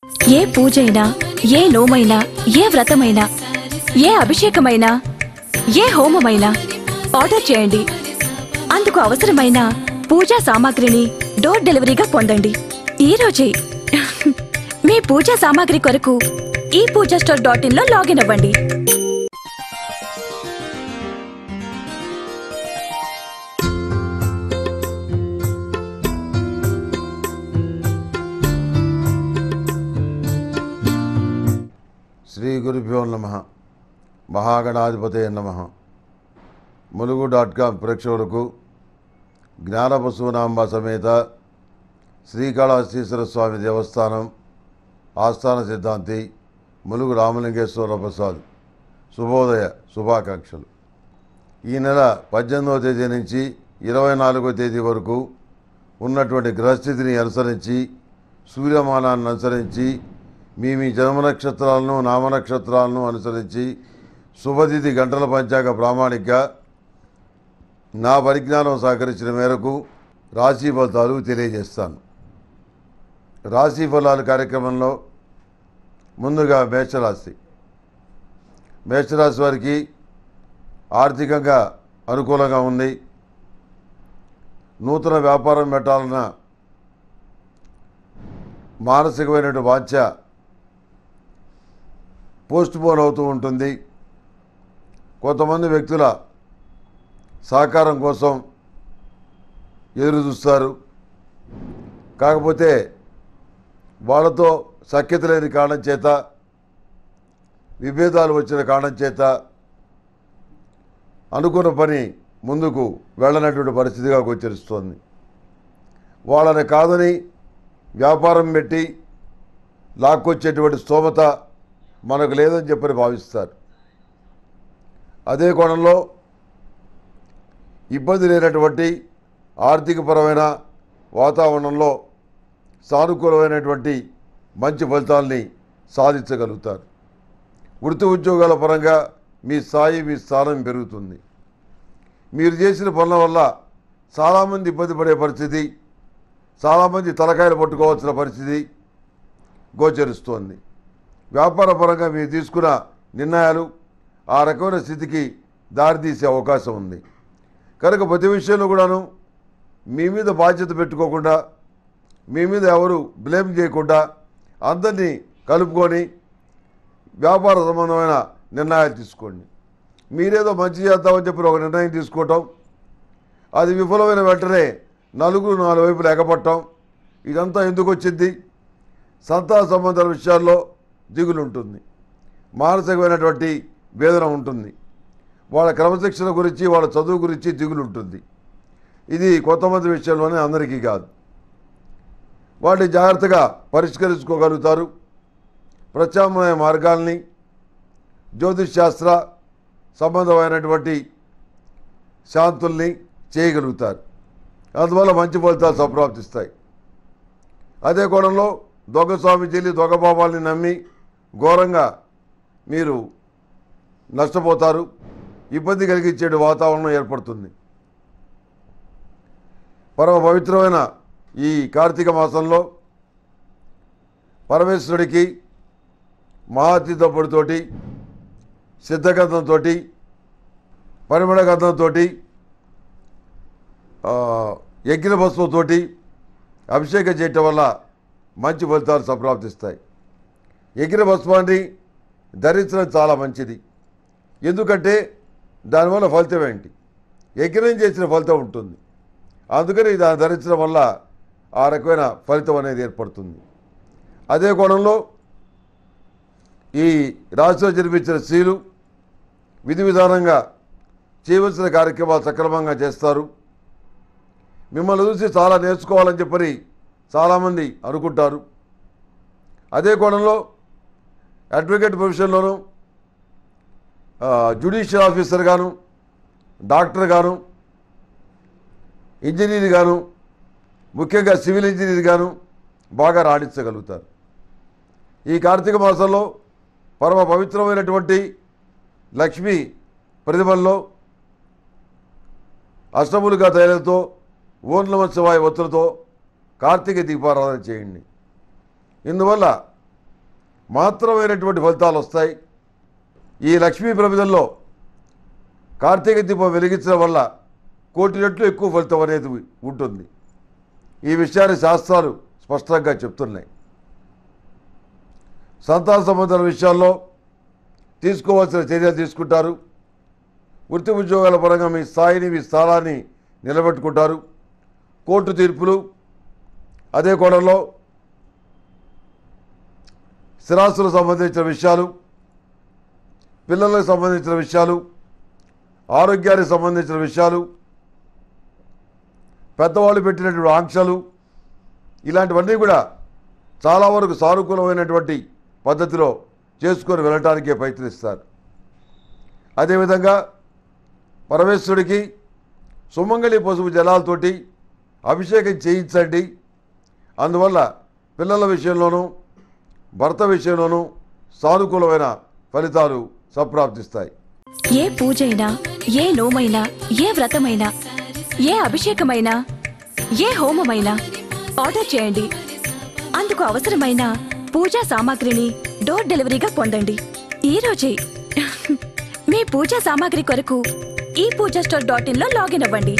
ఏ పూజైనా ఏ నోమైనా ఏ వ్రతమైనా ఏ అభిషేకమైనా ఏ హోమమైనా ఆర్డర్ చేయండి అందుకు అవసరమైన పూజా సామాగ్రిని డోర్ డెలివరీగా పొందండి ఈ రోజే మీ పూజా సామాగ్రి కొరకు ఈ పూజా స్టోర్ డాట్ ఇన్ లో లాగిన్ అవ్వండి శ్రీ గురుభ్యో నమ మహాగణాధిపతే నమ ములుగు డాట్ కామ్ ప్రేక్షకులకు జ్ఞానపశునాంబ సమేత శ్రీకాళహస్తీశ్వర స్వామి దేవస్థానం ఆస్థాన సిద్ధాంతి ములుగు రామలింగేశ్వర ప్రసాద్ శుభోదయ శుభాకాంక్షలు ఈ నెల పద్దెనిమిదవ తేదీ నుంచి ఇరవై నాలుగో తేదీ వరకు ఉన్నటువంటి గ్రహస్థితిని అనుసరించి సూర్యమానాన్ని అనుసరించి మీ మీ జన్మ నక్షత్రాలను నామనక్షత్రాలను అనుసరించి శుభతిథి గంటల పంచాంగ ప్రామాణిక నా పరిజ్ఞానం సహకరించిన మేరకు రాశి ఫలితాలు తెలియజేస్తాను రాశి ఫలాలు కార్యక్రమంలో ముందుగా మేషరాశి మేషరాశి వారికి ఆర్థికంగా అనుకూలంగా ఉంది నూతన వ్యాపారం పెట్టాలన్న మానసికమైనటువంటి వాంఛ పోస్ట్ పోన్ అవుతూ ఉంటుంది కొంతమంది వ్యక్తుల సహకారం కోసం ఎదురు చూస్తారు కాకపోతే వాళ్ళతో సఖ్యత లేని కారణం చేత విభేదాలు వచ్చిన కారణం చేత అనుకున్న పని ముందుకు వెళ్ళనటువంటి పరిస్థితిగా గోచరిస్తోంది వాళ్ళని కాదని వ్యాపారం పెట్టి లాక్కొచ్చేటువంటి స్తోమత మనకు లేదని చెప్పని భావిస్తారు అదే కోణంలో ఇబ్బంది లేనటువంటి ఆర్థికపరమైన వాతావరణంలో సానుకూలమైనటువంటి మంచి ఫలితాల్ని సాధించగలుగుతారు వృత్తి ఉద్యోగాల పరంగా మీ స్థాయి మీ స్థానం పెరుగుతుంది మీరు చేసిన పనుల వల్ల చాలామంది ఇబ్బంది పడే పరిస్థితి చాలామంది తలకాయలు పట్టుకోవాల్సిన పరిస్థితి గోచరిస్తోంది వ్యాపార పరంగా మీరు తీసుకున్న నిర్ణయాలు ఆ రకమైన స్థితికి దారితీసే అవకాశం ఉంది కనుక ప్రతి విషయంలో కూడాను మీ మీద బాధ్యత పెట్టుకోకుండా మీ మీద ఎవరు బ్లేమ్ చేయకుండా అందరినీ కలుపుకొని వ్యాపార సంబంధమైన నిర్ణయాలు తీసుకోండి మీరేదో మంచి చేద్దామని చెప్పి ఒక నిర్ణయం తీసుకోవటం అది విఫలమైన వెంటనే నలుగురు నాలుగు వైపులు ఎగపట్టం ఇదంతా ఎందుకు వచ్చింది సంతాన సంబంధాల విషయాల్లో దిగులు ఉంటుంది మానసికమైనటువంటి వేదన ఉంటుంది వాళ్ళ క్రమశిక్షణ గురించి వాళ్ళ చదువు గురించి దిగులు ఉంటుంది ఇది కొంతమంది విషయంలోనే అందరికీ కాదు వాటిని జాగ్రత్తగా పరిష్కరించుకోగలుగుతారు ప్రత్యామ్నాయ మార్గాల్ని జ్యోతిష్ శాస్త్ర సంబంధమైనటువంటి శాంతుల్ని చేయగలుగుతారు అందువల్ల మంచి ఫలితాలు సంప్రాప్తిస్తాయి అదే కోణంలో దొంగ స్వామీజీలు దొంగ బాబాల్ని నమ్మి ఘోరంగా మీరు నష్టపోతారు ఇబ్బంది కలిగించే వాతావరణం ఏర్పడుతుంది పరమ పవిత్రమైన ఈ కార్తీక మాసంలో పరమేశ్వరుడికి మహాతీత పొడితోటి సిద్ధగంధంతో పరిమళ గంధంతో యజ్ఞ భస్మంతోటి అభిషేకం చేయటం వల్ల మంచి ఫలితాలు సంప్రాప్తిస్తాయి యజ్ఞ భస్మాన్ని ధరించడం చాలా మంచిది ఎందుకంటే దానివల్ల ఫలితం ఏంటి యజ్ఞం చేసిన ఫలితం ఉంటుంది అందుకని దాన్ని ధరించడం వల్ల ఆ రకమైన ఫలితం అనేది ఏర్పడుతుంది అదే కోణంలో ఈ రాశిలో జన్మించిన స్త్రీలు విధి విధానంగా చేయవలసిన కార్యక్రమాలు సక్రమంగా చేస్తారు మిమ్మల్ని చూసి చాలా నేర్చుకోవాలని చెప్పని చాలామంది అనుకుంటారు అదే కోణంలో అడ్వకేట్ ప్రొఫెషన్లోనూ జ్యుడిషియల్ ఆఫీసర్ గాను డాక్టర్ గాను ఇంజనీర్ గాను ముఖ్యంగా సివిల్ ఇంజనీర్ గాను బాగా రాణించగలుగుతారు ఈ కార్తీక మాసంలో పరమ పవిత్రమైనటువంటి లక్ష్మీ ప్రతిమల్లో అష్టములుగా తైలంతో ఓం నమ శివాయ ఒత్తులతో కార్తీక దీపారాధన చేయండి ఇందువల్ల మాత్రమైనటువంటి ఫలితాలు వస్తాయి ఈ లక్ష్మీ ప్రమిదల్లో కార్తీక దీపం వెలిగించడం వల్ల కోటి రెట్లు ఎక్కువ ఫలితం అనేది ఉంటుంది ఈ విషయాన్ని శాస్త్రాలు స్పష్టంగా చెప్తున్నాయి సంతాన సంబంధాల విషయాల్లో తీసుకోవాల్సిన చర్యలు తీసుకుంటారు వృత్తి ఉద్యోగాల పరంగా మీ స్థాయిని మీ స్థానాన్ని నిలబెట్టుకుంటారు కోర్టు తీర్పులు అదే కోణంలో స్థిరాస్తులకు సంబంధించిన విషయాలు పిల్లలకు సంబంధించిన విషయాలు ఆరోగ్యానికి సంబంధించిన విషయాలు పెద్దవాళ్ళు పెట్టినటువంటి ఆంక్షలు ఇలాంటివన్నీ కూడా చాలా వరకు సానుకూలమైనటువంటి పద్ధతిలో చేసుకొని వెళ్ళటానికే ప్రయత్నిస్తారు అదేవిధంగా పరమేశ్వరుడికి సుమంగళి పసుపు జలాలతోటి అభిషేకం చేయించండి అందువల్ల పిల్లల విషయంలోనూ భర్త విషయంలోనూ సానుకూలమైన ఫలితాలు సంప్రాప్తిస్తాయి ఏ పూజైనా ఏ నోమైనా ఏ వ్రతమైనా ఏ అభిషేకమైనా ఏ హోమమైనా ఆర్డర్ చేయండి అందుకు అవసరమైన పూజా సామాగ్రిని డోర్ డెలివరీగా పొందండి ఈ రోజే మీ పూజా సామాగ్రి కొరకు ఈ పూజా స్టోర్ డాట్ ఇన్ లో లాగిన్ అవ్వండి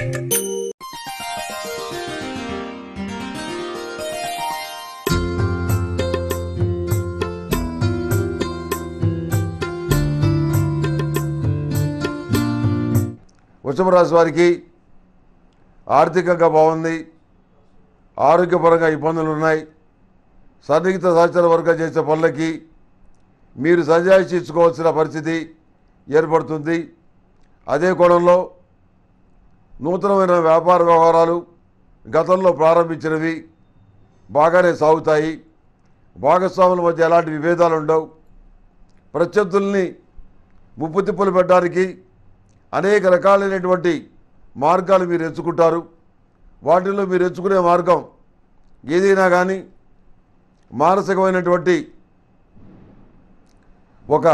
వృషభ రాశి వారికి ఆర్థికంగా బాగుంది ఆరోగ్యపరంగా ఇబ్బందులు ఉన్నాయి సన్నిహిత సహచర వర్గం చేసే పనులకి మీరు సంజాయిషి ఇచ్చుకోవాల్సిన పరిస్థితి ఏర్పడుతుంది అదే కోణంలో నూతనమైన వ్యాపార వ్యవహారాలు గతంలో ప్రారంభించినవి బాగానే సాగుతాయి భాగస్వాముల మధ్య ఎలాంటి విభేదాలు ఉండవు ప్రత్యర్థుల్ని ముప్పు తిప్పులు పెట్టడానికి అనేక రకాలైనటువంటి మార్గాలు మీరు ఎంచుకుంటారు వాటిల్లో మీరు ఎంచుకునే మార్గం ఏదైనా కానీ మానసికమైనటువంటి ఒక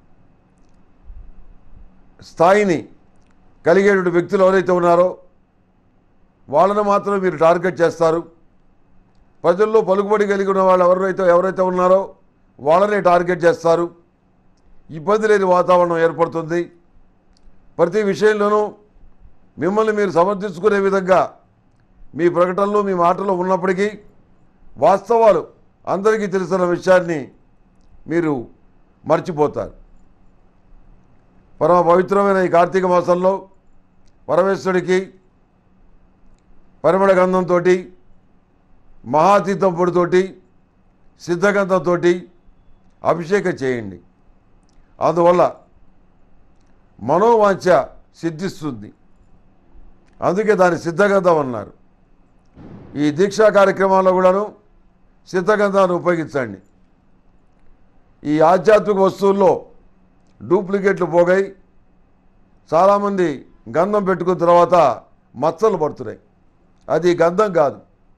స్థాయిని కలిగేటువంటి వ్యక్తులు ఎవరైతే ఉన్నారో వాళ్ళని మాత్రం మీరు టార్గెట్ చేస్తారు ప్రజల్లో పలుకుబడి కలిగి ఉన్న వాళ్ళు ఎవరైతే ఎవరైతే ఉన్నారో వాళ్ళనే టార్గెట్ చేస్తారు ఇబ్బంది లేని వాతావరణం ఏర్పడుతుంది ప్రతి విషయంలోనూ మిమ్మల్ని మీరు సమర్థించుకునే విధంగా మీ ప్రకటనలు మీ మాటలు ఉన్నప్పటికీ వాస్తవాలు అందరికీ తెలిసిన విషయాన్ని మీరు మర్చిపోతారు పరమ పవిత్రమైన ఈ కార్తీక మాసంలో పరమేశ్వరుడికి పరిమళ గంధంతో మహాతీర్థం పొడితోటి సిద్ధగంధంతో అభిషేకం చేయండి అందువల్ల మనోవాంఛ సిద్ధిస్తుంది అందుకే దాన్ని సిద్ధగంధం అన్నారు ఈ దీక్షా కార్యక్రమాల్లో కూడాను సిద్ధగంధాన్ని ఉపయోగించండి ఈ ఆధ్యాత్మిక వస్తువుల్లో డూప్లికేట్లు పోగై చాలామంది గంధం పెట్టుకున్న తర్వాత మచ్చలు పడుతున్నాయి అది గంధం కాదు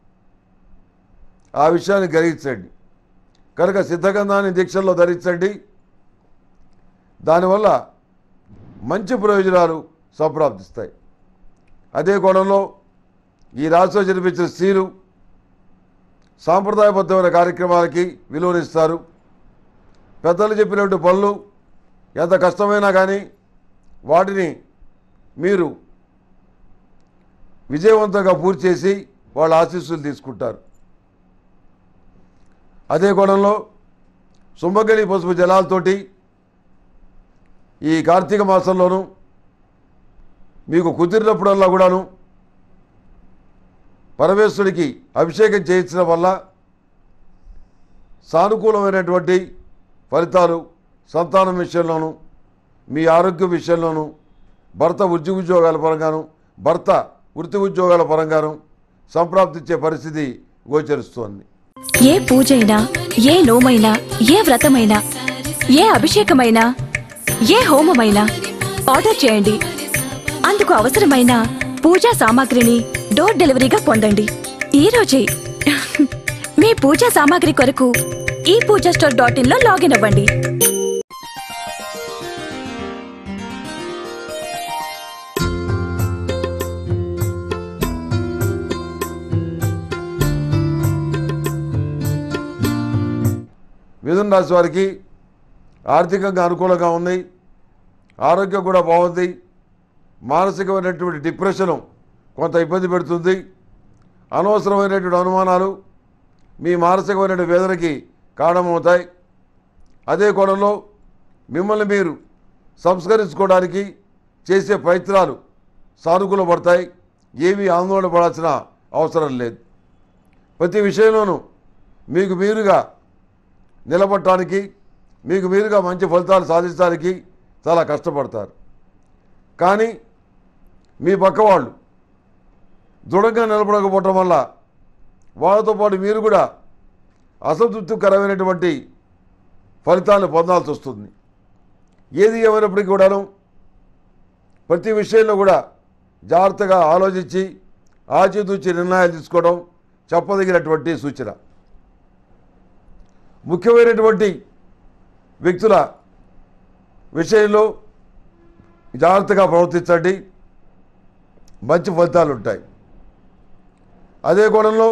ఆ విషయాన్ని గ్రహించండి కనుక సిద్ధగంధాన్ని దీక్షల్లో ధరించండి దానివల్ల మంచి ప్రయోజనాలు సంప్రాప్తిస్తాయి అదే కోణంలో ఈ రాశిలో జన్మించిన స్త్రీలు సాంప్రదాయబద్ధమైన కార్యక్రమాలకి విలువనిస్తారు పెద్దలు చెప్పినటువంటి పనులు ఎంత కష్టమైనా కానీ వాటిని మీరు విజయవంతంగా పూర్తి చేసి వాళ్ళ ఆశీస్సులు తీసుకుంటారు అదే కోణంలో సుమ్మగలి పసుపు జలాలతోటి ఈ కార్తీక మాసంలోనూ మీకు కుదిరినప్పుడల్లా కూడాను పరమేశ్వరుడికి అభిషేకం చేయించడం వల్ల సానుకూలమైనటువంటి ఫలితాలు సంతానం విషయంలోనూ మీ ఆరోగ్య విషయంలోనూ భర్త వృత్తి ఉద్యోగాల పరంగాను భర్త వృత్తి ఉద్యోగాల పరంగాను సంప్రాప్తించే పరిస్థితి గోచరిస్తోంది ఏ పూజైనా ఏ నోమైనా ఏ వ్రతమైనా ఏ అభిషేకమైనా ఏ హోమమైనా ఆర్డర్ చేయండి అందుకు అవసరమైన పూజా సామాగ్రిని డోర్ డెలివరీగా పొందండి ఈ రోజే మీ పూజా సామాగ్రి కొరకు ఈ పూజా స్టోర్ డాట్ ఇన్ లో లాగిన్ అవ్వండి మిథున రాశి వారికి ఆర్థికంగా అనుకూలంగా ఉంది ఆరోగ్యం కూడా బాగుంది మానసికమైనటువంటి డిప్రెషను కొంత ఇబ్బంది పెడుతుంది అనవసరమైనటువంటి అనుమానాలు మీ మానసికమైనటువంటి వేదనకి కారణమవుతాయి అదే కోణంలో మిమ్మల్ని మీరు సంస్కరించుకోవడానికి చేసే ప్రయత్నాలు సానుకూల పడతాయి ఏమీ ఆందోళన పడాల్సిన అవసరం లేదు ప్రతి విషయంలోనూ మీకు మీరుగా నిలబడటానికి మీకు మీరుగా మంచి ఫలితాలు సాధించడానికి చాలా కష్టపడతారు కానీ మీ పక్క వాళ్ళు దృఢంగా నిలబడకపోవటం వల్ల వాళ్ళతో పాటు మీరు కూడా అసంతృప్తికరమైనటువంటి ఫలితాలను పొందాల్సి వస్తుంది ఏది ఏమైనప్పటికీ కూడాను ప్రతి విషయంలో కూడా జాగ్రత్తగా ఆలోచించి ఆచితూచి నిర్ణయాలు తీసుకోవడం చెప్పదగినటువంటి సూచన ముఖ్యమైనటువంటి వ్యక్తుల విషయంలో జాగ్రత్తగా ప్రవర్తించండి మంచి ఫలితాలు ఉంటాయి అదే కోణంలో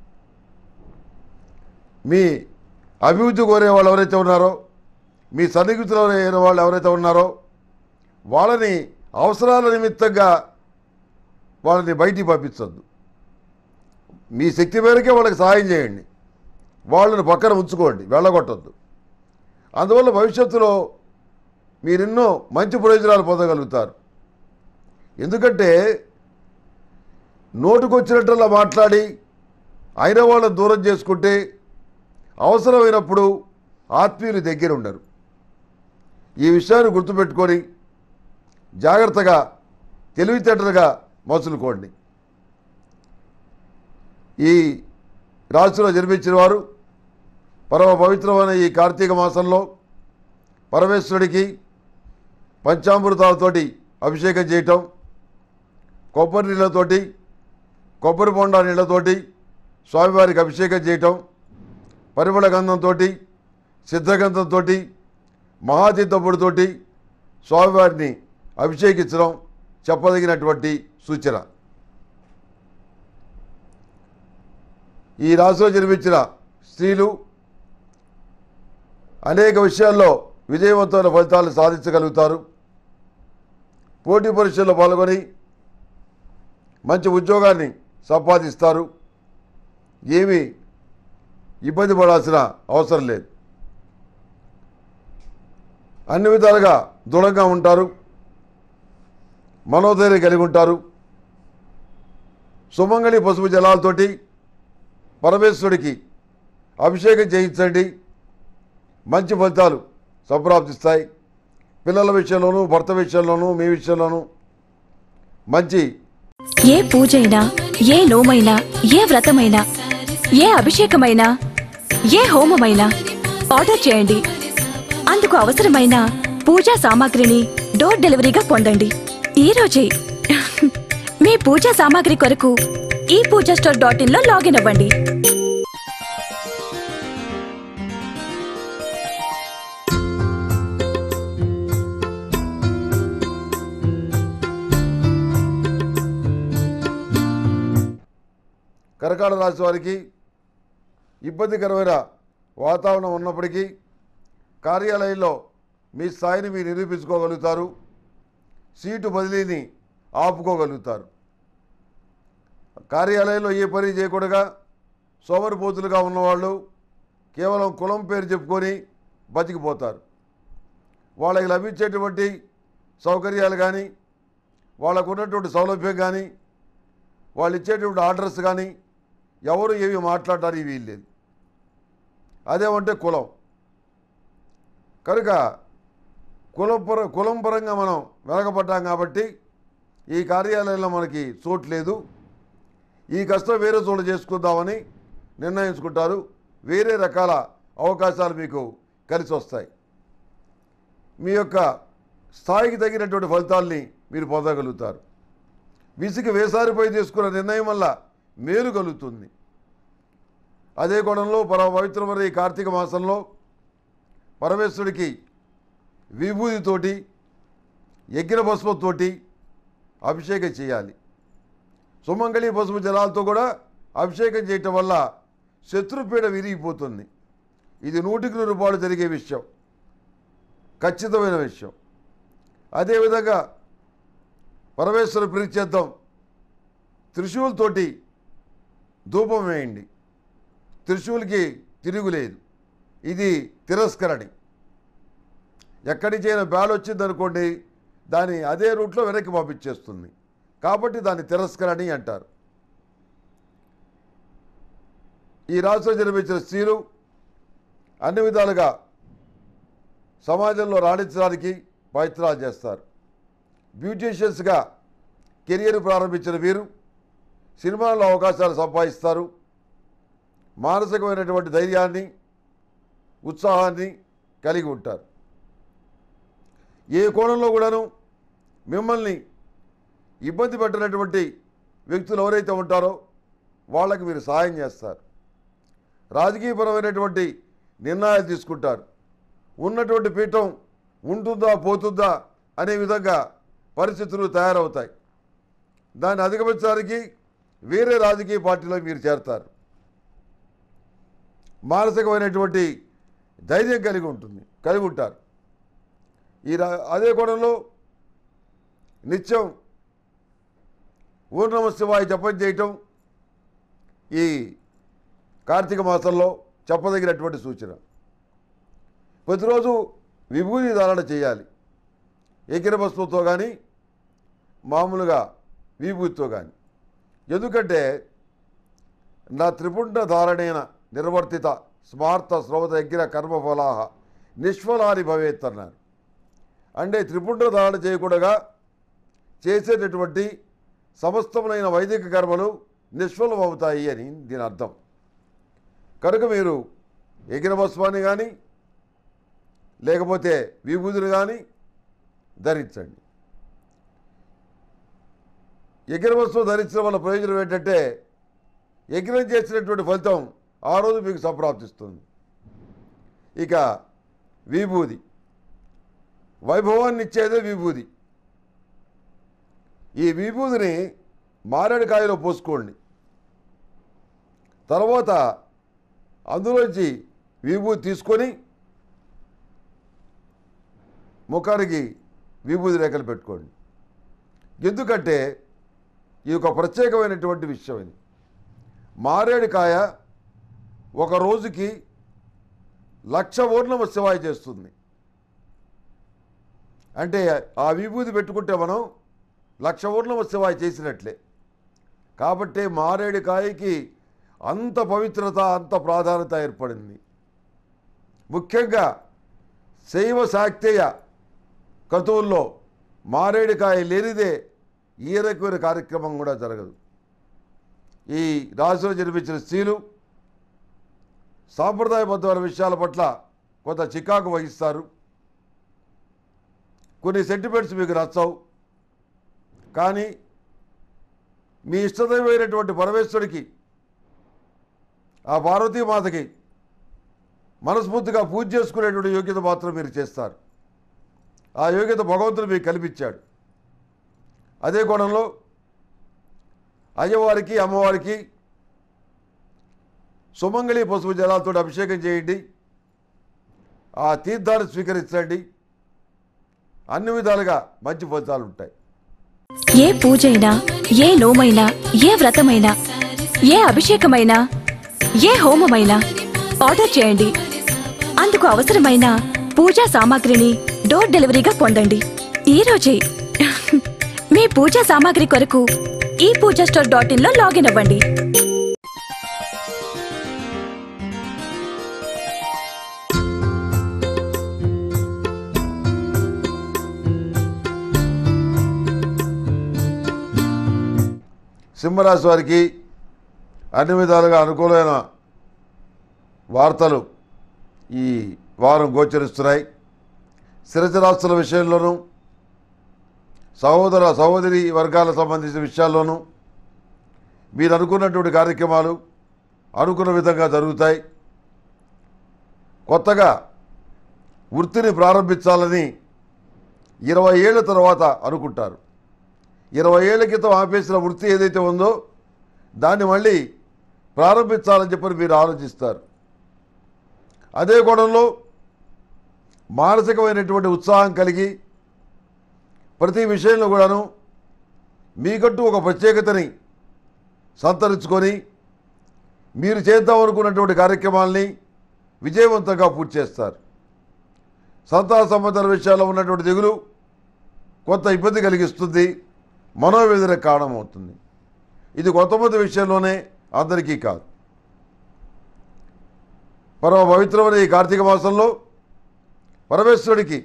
మీ అభివృద్ధి కోరే వాళ్ళు ఎవరైతే ఉన్నారో మీ సన్నిహితులు అయిన వాళ్ళు ఎవరైతే ఉన్నారో వాళ్ళని అవసరాల నిమిత్తంగా వాళ్ళని బయటికి పంపించొద్దు మీ శక్తి మేరకే వాళ్ళకి సహాయం చేయండి వాళ్ళని పక్కన ఉంచుకోండి వెళ్ళగొట్టద్దు అందువల్ల భవిష్యత్తులో మీరెన్నో మంచి ప్రయోజనాలు పొందగలుగుతారు ఎందుకంటే నోటుకొచ్చినట్టులా మాట్లాడి అయిన వాళ్ళని దూరం చేసుకుంటే అవసరమైనప్పుడు ఆత్మీయులు దగ్గర ఉండరు ఈ విషయాన్ని గుర్తుపెట్టుకొని జాగ్రత్తగా తెలివితేటలుగా మసులుకోండి ఈ రాశిలో జన్మించిన వారు పరమ పవిత్రమైన ఈ కార్తీక మాసంలో పరమేశ్వరుడికి పంచామృతాలతోటి అభిషేకం చేయటం కొబ్బరి నీళ్ళతోటి కొబ్బరి బొండా నీళ్ళతోటి స్వామివారికి అభిషేకం చేయటం పరిమళ గంధంతో సిద్ధగంధంతో మహాతీర్థపుడితోటి స్వామివారిని అభిషేకించడం చెప్పదగినటువంటి సూచన ఈ రాశిలో జన్మించిన స్త్రీలు అనేక విషయాల్లో విజయవంతమైన ఫలితాలు సాధించగలుగుతారు పోటీ పరీక్షల్లో పాల్గొని మంచి ఉద్యోగాన్ని సంపాదిస్తారు ఏమీ ఇబ్బంది పడాల్సిన అవసరం లేదు అన్ని విధాలుగా దృఢంగా ఉంటారు మనోధైర్యం కలిగి ఉంటారు సుమంగళి పసుపు జలాలతోటి పరమేశ్వరుడికి అభిషేకం చేయించండి మంచి ఫలితాలు సంప్రాప్తిస్తాయి పిల్లల విషయంలోనూ భర్త విషయంలోనూ మీ విషయంలోనూ మంచి ఏ పూజైనా ఏ నోమైనా ఏ వ్రతమైనా ఏ అభిషేకమైనా ఏ హోమమైనా ఆర్డర్ చేయండి అందుకు అవసరమైన పూజా సామాగ్రిని డోర్ డెలివరీగా పొందండి ఈ రోజే మీ పూజా సామాగ్రి కొరకు ఈ పూజా స్టోర్ డాట్ ఇన్ లో లాగిన్ అవ్వండి కరకాల రాశి వారికి ఇబ్బందికరమైన వాతావరణం ఉన్నప్పటికీ కార్యాలయంలో మీ స్థాయిని మీరు నిరూపించుకోగలుగుతారు సీటు బదిలీని ఆపుకోగలుగుతారు కార్యాలయంలో ఏ పని చేయకూడగా సోమరిపోతులుగా ఉన్నవాళ్ళు కేవలం కులం పేరు చెప్పుకొని బతికిపోతారు వాళ్ళకి లభించేటువంటి సౌకర్యాలు కానీ వాళ్ళకు ఉన్నటువంటి సౌలభ్యం కానీ వాళ్ళు ఇచ్చేటువంటి ఆర్డర్స్ కానీ ఎవరు ఏమి మాట్లాడడానికి వీల్లేదు అదేమంటే కులం కనుక కులం పర కులం పరంగా మనం వెనకబడ్డాం కాబట్టి ఈ కార్యాలయంలో మనకి చోటు లేదు ఈ కష్టం వేరే చోట చేసుకుందామని నిర్ణయించుకుంటారు వేరే రకాల అవకాశాలు మీకు కలిసి వస్తాయి మీ యొక్క స్థాయికి తగినటువంటి ఫలితాల్ని మీరు పొందగలుగుతారు విసికి వేసారిపై తీసుకున్న నిర్ణయం వల్ల మేలు కలుగుతుంది అదే కోణంలో పరమ పవిత్రమైన ఈ కార్తీక మాసంలో పరమేశ్వరుడికి విభూతితోటి యజ్ఞ భస్మతోటి అభిషేకం చేయాలి సుమంగళి పసుపు జలాలతో కూడా అభిషేకం చేయటం వల్ల శత్రుపీడ విరిగిపోతుంది ఇది నూటికి నూరు రూపాయలు జరిగే విషయం ఖచ్చితమైన విషయం అదేవిధంగా పరమేశ్వర ప్రీత్యర్థం త్రిశూలతోటి ధూపం వేయండి త్రిశూల్కి తిరుగులేదు ఇది తిరస్కరణి ఎక్కడి నుంచి అయినా బ్యాడ్ వచ్చింది అనుకోండి దాన్ని అదే రూట్లో వెనక్కి పంపించేస్తుంది కాబట్టి దాన్ని తిరస్కరణి అంటారు ఈ రాష్ట్రం జన్మించిన స్త్రీలు అన్ని విధాలుగా సమాజంలో రాణించడానికి ప్రయత్నాలు చేస్తారు బ్యూటీషియన్స్గా కెరియర్ ప్రారంభించిన వీరు సినిమాల్లో అవకాశాలు సంపాదిస్తారు మానసికమైనటువంటి ధైర్యాన్ని ఉత్సాహాన్ని కలిగి ఉంటారు ఏ కోణంలో కూడాను మిమ్మల్ని ఇబ్బంది పెట్టినటువంటి వ్యక్తులు ఎవరైతే ఉంటారో వాళ్ళకి మీరు సహాయం చేస్తారు రాజకీయపరమైనటువంటి నిర్ణయాలు తీసుకుంటారు ఉన్నటువంటి పీఠం ఉంటుందా పోతుందా అనే విధంగా పరిస్థితులు తయారవుతాయి దాన్ని అధిగమించడానికి వేరే రాజకీయ పార్టీలో మీరు చేరతారు మానసికమైనటువంటి ధైర్యం కలిగి ఉంటుంది కలిగి ఉంటారు ఈ రా- అదే కోణంలో నిత్యం ఓం నమ శివాయ జపం చేయటం ఈ కార్తీక మాసంలో చెప్పదగినటువంటి సూచన ప్రతిరోజు విభూతి ధారణ చేయాలి ఏకిన వస్తువుతో కానీ మామూలుగా విభూతితో కానీ ఎందుకంటే నా త్రిపుండ ధారణేన నిర్వర్తిత స్మార్త శ్రవత యజ్ఞ కర్మఫలాహ నిష్ఫలాని భవేత్ అన్నారు అంటే త్రిపుండ ధారణ చేయకుండా చేసేటటువంటి సమస్తములైన వైదిక కర్మలు నిష్ఫలం అవుతాయి అని దీని అర్థం కనుక మీరు ఎగిన భస్మాన్ని కానీ లేకపోతే విభూతిని కానీ ధరించండి ఎగిన వస్తువు ధరించడం వల్ల ప్రయోజనం ఏంటంటే యజ్ఞం చేసినటువంటి ఫలితం ఆ రోజు మీకు సంప్రాప్తిస్తుంది ఇక విభూది వైభవాన్ని ఇచ్చేదే విభూది ఈ విభూదిని మారేడుకాయలో పోసుకోండి తర్వాత అందులోంచి విభూతి తీసుకొని ముఖానికి విభూది రేఖలు పెట్టుకోండి ఎందుకంటే ఇది ఒక ప్రత్యేకమైనటువంటి విషయం ఇది మారేడుకాయ ఒక రోజుకి లక్ష ఓర్ణమ శివాయి చేస్తుంది అంటే ఆ విభూతి పెట్టుకుంటే మనం లక్ష ఓర్ణమ శివాయి చేసినట్లే కాబట్టి మారేడుకాయకి అంత పవిత్రత అంత ప్రాధాన్యత ఏర్పడింది ముఖ్యంగా శైవ శాక్తేయ క్రతువుల్లో మారేడుకాయ లేనిదే ఈ రకమైన కార్యక్రమం కూడా జరగదు ఈ రాశిలో జన్మించిన స్త్రీలు సాంప్రదాయబద్ధమైన విషయాల పట్ల కొంత చికాకు వహిస్తారు కొన్ని సెంటిమెంట్స్ మీకు నచ్చవు కానీ మీ ఇష్టదైవమైనటువంటి పరమేశ్వరుడికి ఆ పార్వతీమాతకి మనస్ఫూర్తిగా పూజ చేసుకునేటువంటి యోగ్యత మాత్రం మీరు చేస్తారు ఆ యోగ్యత భగవంతుడు మీకు కల్పించాడు అదే కోణంలో అయ్యవారికి అమ్మవారికి సుమంగళి పసుపు జలాలతో అభిషేకం చేయండి ఆ తీర్థాన్ని స్వీకరించండి అన్ని విధాలుగా మంచి ఫలితాలు ఉంటాయి ఏ పూజైనా ఏ నోమైనా ఏ వ్రతమైనా ఏ అభిషేకమైనా ఏ హోమమైనా ఆర్డర్ చేయండి అందుకు అవసరమైన పూజా సామాగ్రిని డోర్ డెలివరీగా పొందండి ఈ రోజే మీ పూజా సామాగ్రి కొరకు ఈ పూజా స్టోర్ డాట్ ఇన్ లో లాగిన్ అవ్వండి సింహరాశి వారికి అన్ని విధాలుగా అనుకూలమైన వార్తలు ఈ వారం గోచరిస్తున్నాయి స్థిరచరాస్తుల విషయంలోనూ సహోదర సహోదరి వర్గాలకు సంబంధించిన విషయాల్లోనూ మీరు అనుకున్నటువంటి కార్యక్రమాలు అనుకున్న విధంగా జరుగుతాయి కొత్తగా వృత్తిని ప్రారంభించాలని ఇరవై ఏళ్ళ తర్వాత అనుకుంటారు ఇరవై ఏళ్ల క్రితం ఆపేసిన వృత్తి ఏదైతే ఉందో దాన్ని మళ్ళీ ప్రారంభించాలని చెప్పని మీరు ఆలోచిస్తారు అదే కోణంలో మానసికమైనటువంటి ఉత్సాహం కలిగి ప్రతి విషయంలో కూడాను మీకంటూ ఒక ప్రత్యేకతని సంతరించుకొని మీరు చేద్దాం అనుకున్నటువంటి కార్యక్రమాల్ని విజయవంతంగా పూర్తి చేస్తారు సంతాన సంబంధాల విషయాల్లో ఉన్నటువంటి దిగులు కొంత ఇబ్బంది కలిగిస్తుంది మనోవేదనకు కారణమవుతుంది ఇది కొంతమంది విషయంలోనే అందరికీ కాదు పరమ పవిత్రమైన ఈ కార్తీక మాసంలో పరమేశ్వరుడికి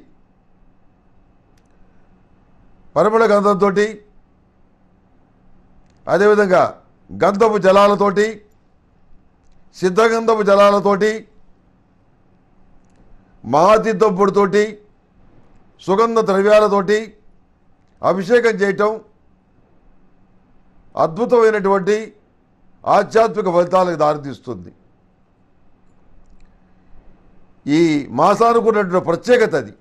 పరిమళ గంధంతో అదేవిధంగా గంధపు జలాలతోటి సిద్ధగంధపు జలాలతోటి మహాతీర్థంపుడితోటి సుగంధ ద్రవ్యాలతోటి అభిషేకం చేయటం అద్భుతమైనటువంటి ఆధ్యాత్మిక ఫలితాలకు దారితీస్తుంది ఈ మాసానుకున్నటువంటి ప్రత్యేకత అది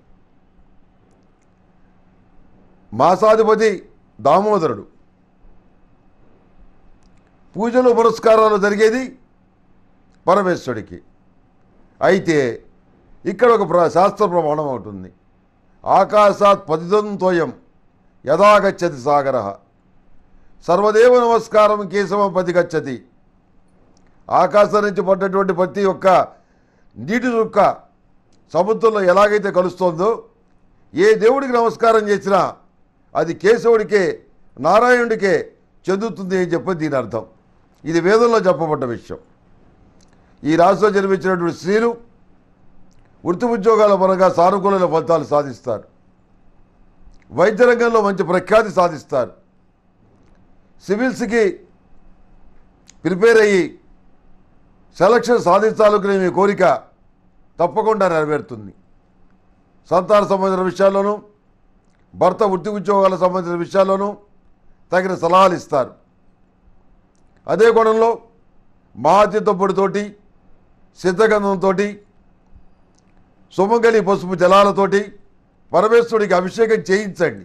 మాసాధిపతి దామోదరుడు పూజలు పురస్కారాలు జరిగేది పరమేశ్వరుడికి అయితే ఇక్కడ ఒక ప్ర శాస్త్ర ప్రమాణం ఉంటుంది ఆకాశాత్ పతిదంతోయం యథాగచ్చతి సాగర సర్వదేవ నమస్కారం కేశవం పతి గచ్చతి ఆకాశం నుంచి పడ్డటువంటి ప్రతి ఒక్క నీటి చుక్క సముద్రంలో ఎలాగైతే కలుస్తోందో ఏ దేవుడికి నమస్కారం చేసినా అది కేశవుడికే నారాయణుడికే చెందుతుంది అని చెప్పి దీని అర్థం ఇది వేదంలో చెప్పబడ్డ విషయం ఈ రాశిలో జన్మించినటువంటి స్త్రీలు వృత్తి ఉద్యోగాల పరంగా సానుకూల ఫలితాలు సాధిస్తారు వైద్య రంగంలో మంచి ప్రఖ్యాతి సాధిస్తారు సివిల్స్కి ప్రిపేర్ అయ్యి సెలక్షన్ సాధించాలనుకునే మీ కోరిక తప్పకుండా నెరవేరుతుంది సంతాన సంబంధించిన విషయాల్లోనూ భర్త వృత్తి ఉద్యోగాలకు సంబంధించిన విషయాల్లోనూ తగిన సలహాలు ఇస్తారు అదే కోణంలో మహాతీర్థపుడితోటి సిద్ధగంధంతో సుమంగళి పసుపు జలాలతోటి పరమేశ్వరుడికి అభిషేకం చేయించండి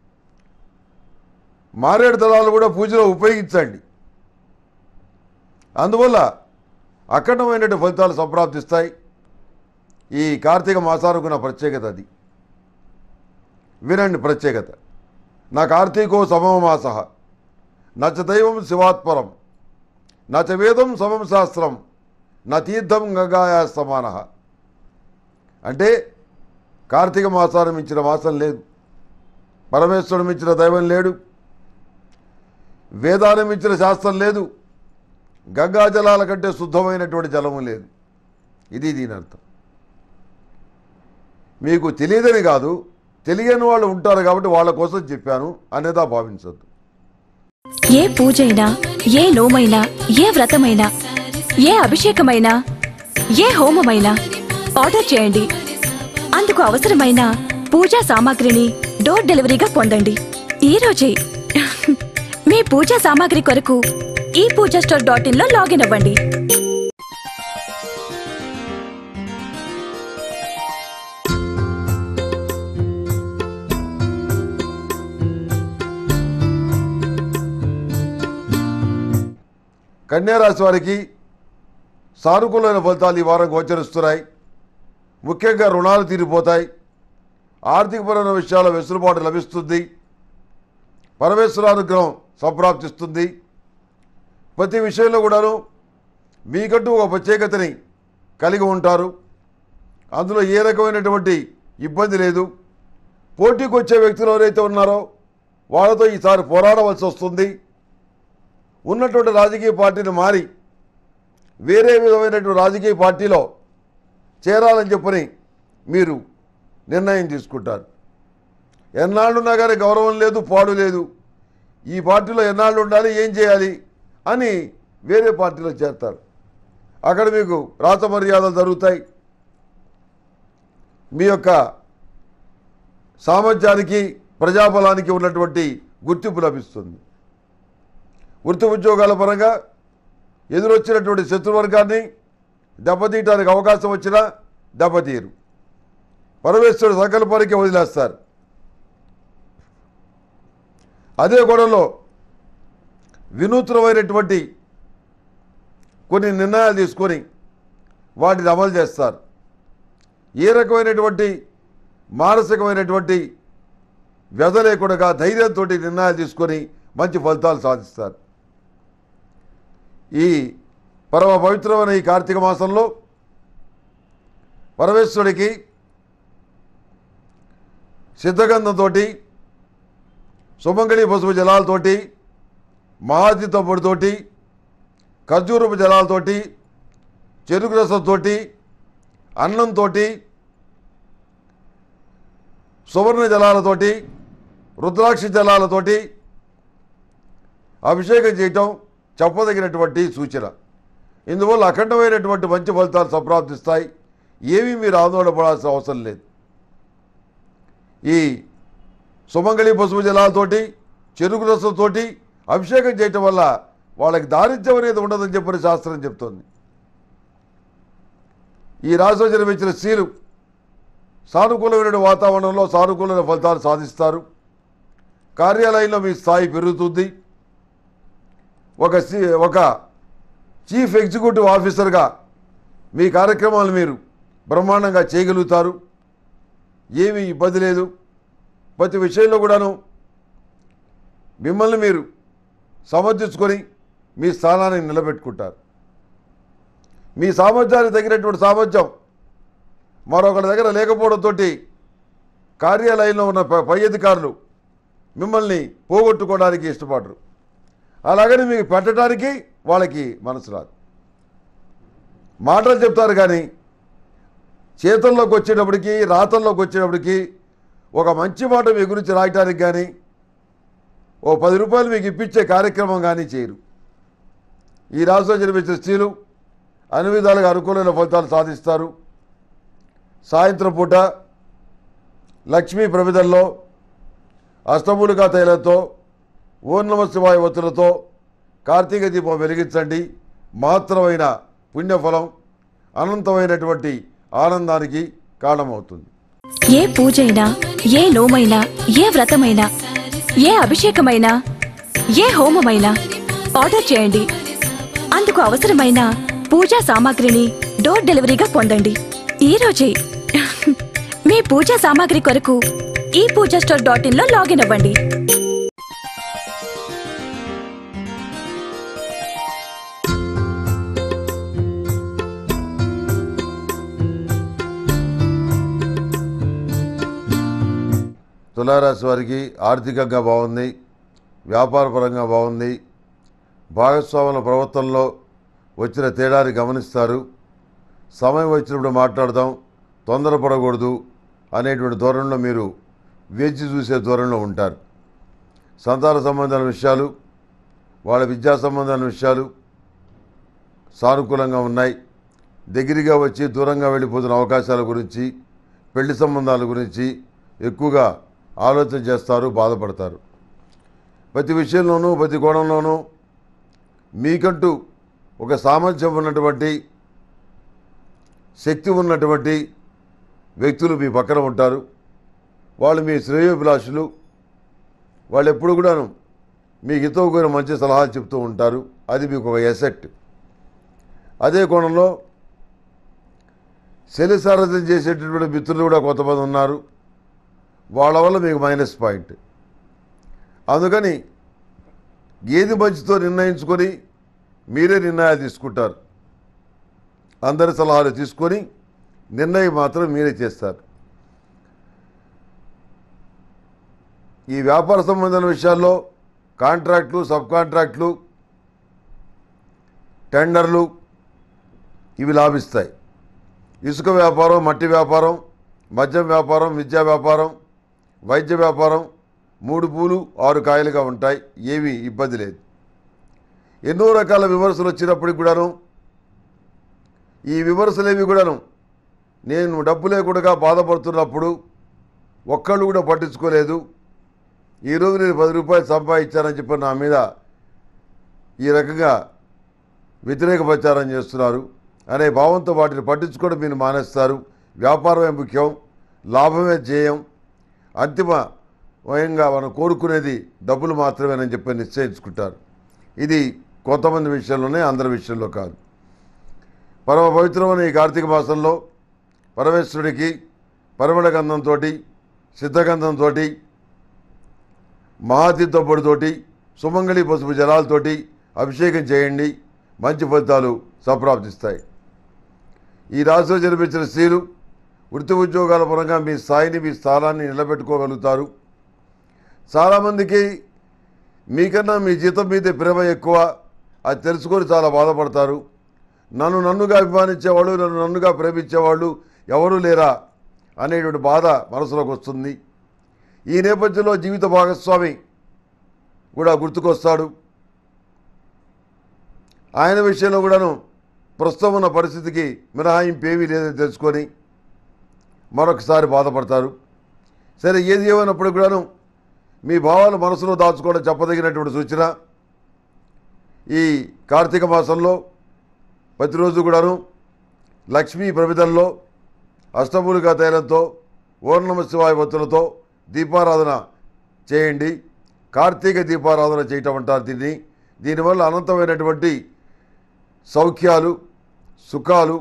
మారేడు దళాలు కూడా పూజలో ఉపయోగించండి అందువల్ల అఖండమైనటువంటి ఫలితాలు సంప్రాప్తిస్తాయి ఈ కార్తీక మాసానుకున్న ప్రత్యేకత అది వినండి ప్రత్యేకత నా కార్తీకో సమమ మాస నచ దైవం శివాత్పరం నచ వేదం సమం శాస్త్రం నా తీర్థం గంగాయా సమాన అంటే కార్తీక మాసాన్ని మించిన మాసం లేదు పరమేశ్వరుడు మించిన దైవం లేడు వేదాన్ని మించిన శాస్త్రం లేదు గంగా జలాల కంటే శుద్ధమైనటువంటి జలము లేదు ఇది దీని అర్థం మీకు తెలియదని కాదు తెలియని వాళ్ళు ఉంటారు కాబట్టి వాళ్ళ కోసం చెప్పాను అనేదా భావించద్దు ఏ పూజైనా ఏ నోమైనా ఏ వ్రతమైనా ఏ అభిషేకమైనా ఏ హోమమైనా ఆర్డర్ చేయండి అందుకు అవసరమైన పూజా సామాగ్రిని డోర్ డెలివరీగా పొందండి ఈ రోజే మీ పూజా సామాగ్రి కొరకు ఈ పూజా స్టోర్ డాట్ ఇన్ లో లాగిన్ అవ్వండి కన్యారాశి వారికి సానుకూలమైన ఫలితాలు ఈ వారం గోచరిస్తున్నాయి ముఖ్యంగా రుణాలు తీరిపోతాయి ఆర్థికపరమైన విషయాల వెసులుబాటు లభిస్తుంది పరమేశ్వరానుగ్రహం సంప్రాప్తిస్తుంది ప్రతి విషయంలో కూడాను మీకంటూ ఒక ప్రత్యేకతని కలిగి ఉంటారు అందులో ఏ రకమైనటువంటి ఇబ్బంది లేదు పోటీకి వచ్చే వ్యక్తులు ఎవరైతే ఉన్నారో వాళ్ళతో ఈసారి పోరాడవలసి వస్తుంది ఉన్నటువంటి రాజకీయ పార్టీని మారి వేరే విధమైనటువంటి రాజకీయ పార్టీలో చేరాలని చెప్పని మీరు నిర్ణయం తీసుకుంటారు ఎన్నాళ్ళున్నా కానీ గౌరవం లేదు పాడు లేదు ఈ పార్టీలో ఎన్నాళ్ళు ఉండాలి ఏం చేయాలి అని వేరే పార్టీలో చేరతారు అక్కడ మీకు రాత మర్యాదలు జరుగుతాయి మీ యొక్క సామర్థ్యానికి ప్రజాబలానికి ఉన్నటువంటి గుర్తింపు లభిస్తుంది వృత్తి ఉద్యోగాల పరంగా ఎదురొచ్చినటువంటి శత్రువర్గాన్ని దెబ్బతీయటానికి అవకాశం వచ్చినా దెబ్బతీయరు పరమేశ్వరుడు సంకల్పానికి వదిలేస్తారు అదే గొడవలో వినూత్నమైనటువంటి కొన్ని నిర్ణయాలు తీసుకొని వాటిని అమలు చేస్తారు ఏ రకమైనటువంటి మానసికమైనటువంటి వ్యధ లేకుండా ధైర్యంతో నిర్ణయాలు తీసుకొని మంచి ఫలితాలు సాధిస్తారు ఈ పరమ పవిత్రమైన ఈ కార్తీక మాసంలో పరమేశ్వరుడికి సిద్ధగంధంతోటి సుమంగళి పసుపు జలాలతోటి మహాతి తమ్ముడితోటి ఖర్జూరపు జలాలతోటి చెరుకు రసంతోటి అన్నంతో సువర్ణ జలాలతోటి రుద్రాక్ష జలాలతోటి అభిషేకం చేయటం చెప్పదగినటువంటి సూచన ఇందువల్ల అఖండమైనటువంటి మంచి ఫలితాలు సంప్రాప్తిస్తాయి ఏమీ మీరు ఆందోళన పడాల్సిన అవసరం లేదు ఈ సుమంగళి పసుపు జలాలతోటి చెరుకు రసంతోటి అభిషేకం చేయటం వల్ల వాళ్ళకి దారిద్ర్యం అనేది ఉండదని చెప్పని శాస్త్రం చెప్తోంది ఈ రాశిలో జన్మించిన స్త్రీలు సానుకూలమైన వాతావరణంలో సానుకూలమైన ఫలితాలు సాధిస్తారు కార్యాలయంలో మీ స్థాయి పెరుగుతుంది ఒక సి- ఒక చీఫ్ ఎగ్జిక్యూటివ్ ఆఫీసర్గా మీ కార్యక్రమాలు మీరు బ్రహ్మాండంగా చేయగలుగుతారు ఏమీ ఇబ్బంది లేదు ప్రతి విషయంలో కూడాను మిమ్మల్ని మీరు సమర్థించుకొని మీ స్థానాన్ని నిలబెట్టుకుంటారు మీ సామర్థ్యానికి తగినటువంటి సామర్థ్యం మరొకరి దగ్గర లేకపోవడంతో కార్యాలయంలో ఉన్న ప- పై అధికారులు మిమ్మల్ని పోగొట్టుకోవడానికి ఇష్టపడరు అలాగని మీకు పెట్టడానికి వాళ్ళకి మనసు రాదు మాటలు చెప్తారు కానీ చేతుల్లోకి వచ్చేటప్పటికి రాతల్లోకి వచ్చేటప్పటికి ఒక మంచి మాట మీ గురించి రాయటానికి కానీ ఓ పది రూపాయలు మీకు ఇప్పించే కార్యక్రమం కానీ చేయరు ఈ రాశిలో జన్మించిన స్త్రీలు అన్ని విధాలుగా అనుకూలమైన ఫలితాలు సాధిస్తారు సాయంత్రం పూట లక్ష్మీ ప్రమిదల్లో అష్టమూలికా తైలంతో ఓం నమ శివాయ ఒత్తులతో కార్తీక దీపం వెలిగించండి మహత్తరమైన పుణ్యఫలం అనంతమైనటువంటి ఆనందానికి కారణమవుతుంది ఏ పూజైనా ఏ నోమైనా ఏ వ్రతమైనా ఏ అభిషేకమైనా ఏ హోమమైనా ఆర్డర్ చేయండి అందుకు అవసరమైన పూజా సామాగ్రిని డోర్ డెలివరీగా పొందండి ఈ రోజే మీ పూజా సామాగ్రి కొరకు ఈ పూజా స్టోర్ డాట్ ఇన్ లో లాగిన్ అవ్వండి తులారాశి వారికి ఆర్థికంగా బాగుంది వ్యాపారపరంగా బాగుంది భాగస్వాముల ప్రవర్తనలో వచ్చిన తేడాని గమనిస్తారు సమయం వచ్చినప్పుడు మాట్లాడదాం తొందరపడకూడదు అనేటువంటి ధోరణిలో మీరు వేచి చూసే ధోరణిలో ఉంటారు సంతాన సంబంధాల విషయాలు వాళ్ళ విద్యా సంబంధాల విషయాలు సానుకూలంగా ఉన్నాయి దగ్గరగా వచ్చి దూరంగా వెళ్ళిపోతున్న అవకాశాల గురించి పెళ్లి సంబంధాల గురించి ఎక్కువగా ఆలోచన చేస్తారు బాధపడతారు ప్రతి విషయంలోనూ ప్రతి కోణంలోనూ మీకంటూ ఒక సామర్థ్యం ఉన్నటువంటి శక్తి ఉన్నటువంటి వ్యక్తులు మీ పక్కన ఉంటారు వాళ్ళు మీ శ్రేయోభిలాషులు వాళ్ళు ఎప్పుడు కూడాను మీకు హితో కూడిన మంచి సలహాలు చెప్తూ ఉంటారు అది మీకు ఒక ఎసెట్ అదే కోణంలో శని సారథ్యం చేసేటటువంటి మిత్రులు కూడా కొంతమంది ఉన్నారు వాళ్ళ వల్ల మీకు మైనస్ పాయింట్ అందుకని ఏది మంచితో నిర్ణయించుకొని మీరే నిర్ణయాలు తీసుకుంటారు అందరి సలహాలు తీసుకొని నిర్ణయం మాత్రం మీరే చేస్తారు ఈ వ్యాపార సంబంధమైన విషయాల్లో కాంట్రాక్ట్లు సబ్ కాంట్రాక్ట్లు టెండర్లు ఇవి లాభిస్తాయి ఇసుక వ్యాపారం మట్టి వ్యాపారం మద్యం వ్యాపారం విద్యా వ్యాపారం వైద్య వ్యాపారం మూడు పూలు ఆరు కాయలుగా ఉంటాయి ఏమీ ఇబ్బంది లేదు ఎన్నో రకాల విమర్శలు వచ్చినప్పటికి కూడాను ఈ విమర్శలేవి కూడాను నేను డబ్బు లేకుండా బాధపడుతున్నప్పుడు ఒక్కళ్ళు కూడా పట్టించుకోలేదు ఈరోజు నేను పది రూపాయలు సంపాదించానని చెప్పి నా మీద ఈ రకంగా వ్యతిరేక ప్రచారం చేస్తున్నారు అనే భావంతో వాటిని పట్టించుకోవడం మీరు మానేస్తారు వ్యాపారమే ముఖ్యం లాభమే ధ్యేయం అంతిమయంగా మనం కోరుకునేది డబ్బులు మాత్రమేనని చెప్పి నిశ్చయించుకుంటారు ఇది కొంతమంది విషయంలోనే అందరి విషయంలో కాదు పరమ పవిత్రమైన ఈ కార్తీక మాసంలో పరమేశ్వరుడికి పరిమళ గంధంతో సిద్ధగంధంతో మహాతీర్థపొడితోటి సుమంగళి పసుపు జలాలతోటి అభిషేకం చేయండి మంచి ఫలితాలు సంప్రాప్తిస్తాయి ఈ రాశిలో జన్మించిన స్త్రీలు వృత్తి ఉద్యోగాల పరంగా మీ స్థాయిని మీ స్థానాన్ని నిలబెట్టుకోగలుగుతారు చాలామందికి మీకన్నా మీ జీతం మీదే ప్రేమ ఎక్కువ అది తెలుసుకొని చాలా బాధపడతారు నన్ను నన్నుగా అభిమానించేవాళ్ళు నన్ను నన్నుగా ప్రేమించేవాళ్ళు ఎవరూ లేరా అనేటువంటి బాధ మనసులోకి వస్తుంది ఈ నేపథ్యంలో జీవిత భాగస్వామి కూడా గుర్తుకొస్తాడు ఆయన విషయంలో కూడాను ప్రస్తుతం ఉన్న పరిస్థితికి మినహాయింపు ఏమీ లేదని తెలుసుకొని మరొకసారి బాధపడతారు సరే ఏది ఏమైనప్పుడు కూడాను మీ భావాలు మనసులో దాచుకోవడం చెప్పదగినటువంటి సూచన ఈ కార్తీక మాసంలో ప్రతిరోజు కూడాను లక్ష్మీ ప్రమిదల్లో అష్టమూలికా తైలంతో ఓర్ణమ శివాయ భక్తులతో దీపారాధన చేయండి కార్తీక దీపారాధన చేయటం అంటారు దీన్ని దీనివల్ల అనంతమైనటువంటి సౌఖ్యాలు సుఖాలు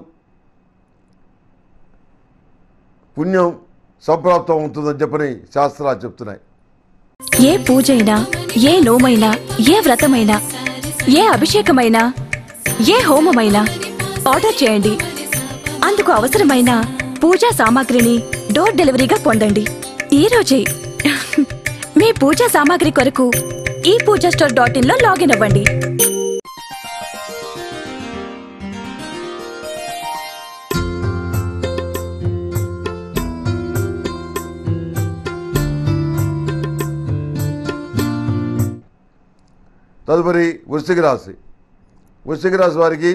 పుణ్యం సంప్రాప్తం అవుతుందని చెప్పని శాస్త్రాలు చెప్తున్నాయి ఏ పూజైనా ఏ నోమైనా ఏ వ్రతమైనా ఏ అభిషేకమైనా ఏ హోమమైనా ఆర్డర్ చేయండి అందుకు అవసరమైన పూజా సామాగ్రిని డోర్ డెలివరీగా పొందండి ఈ రోజే మీ పూజా సామాగ్రి కొరకు ఈ పూజా స్టోర్ డాట్ ఇన్ లో లాగిన్ అవ్వండి తదుపరి వృశ్చిక రాశి వృశ్చిక రాశి వారికి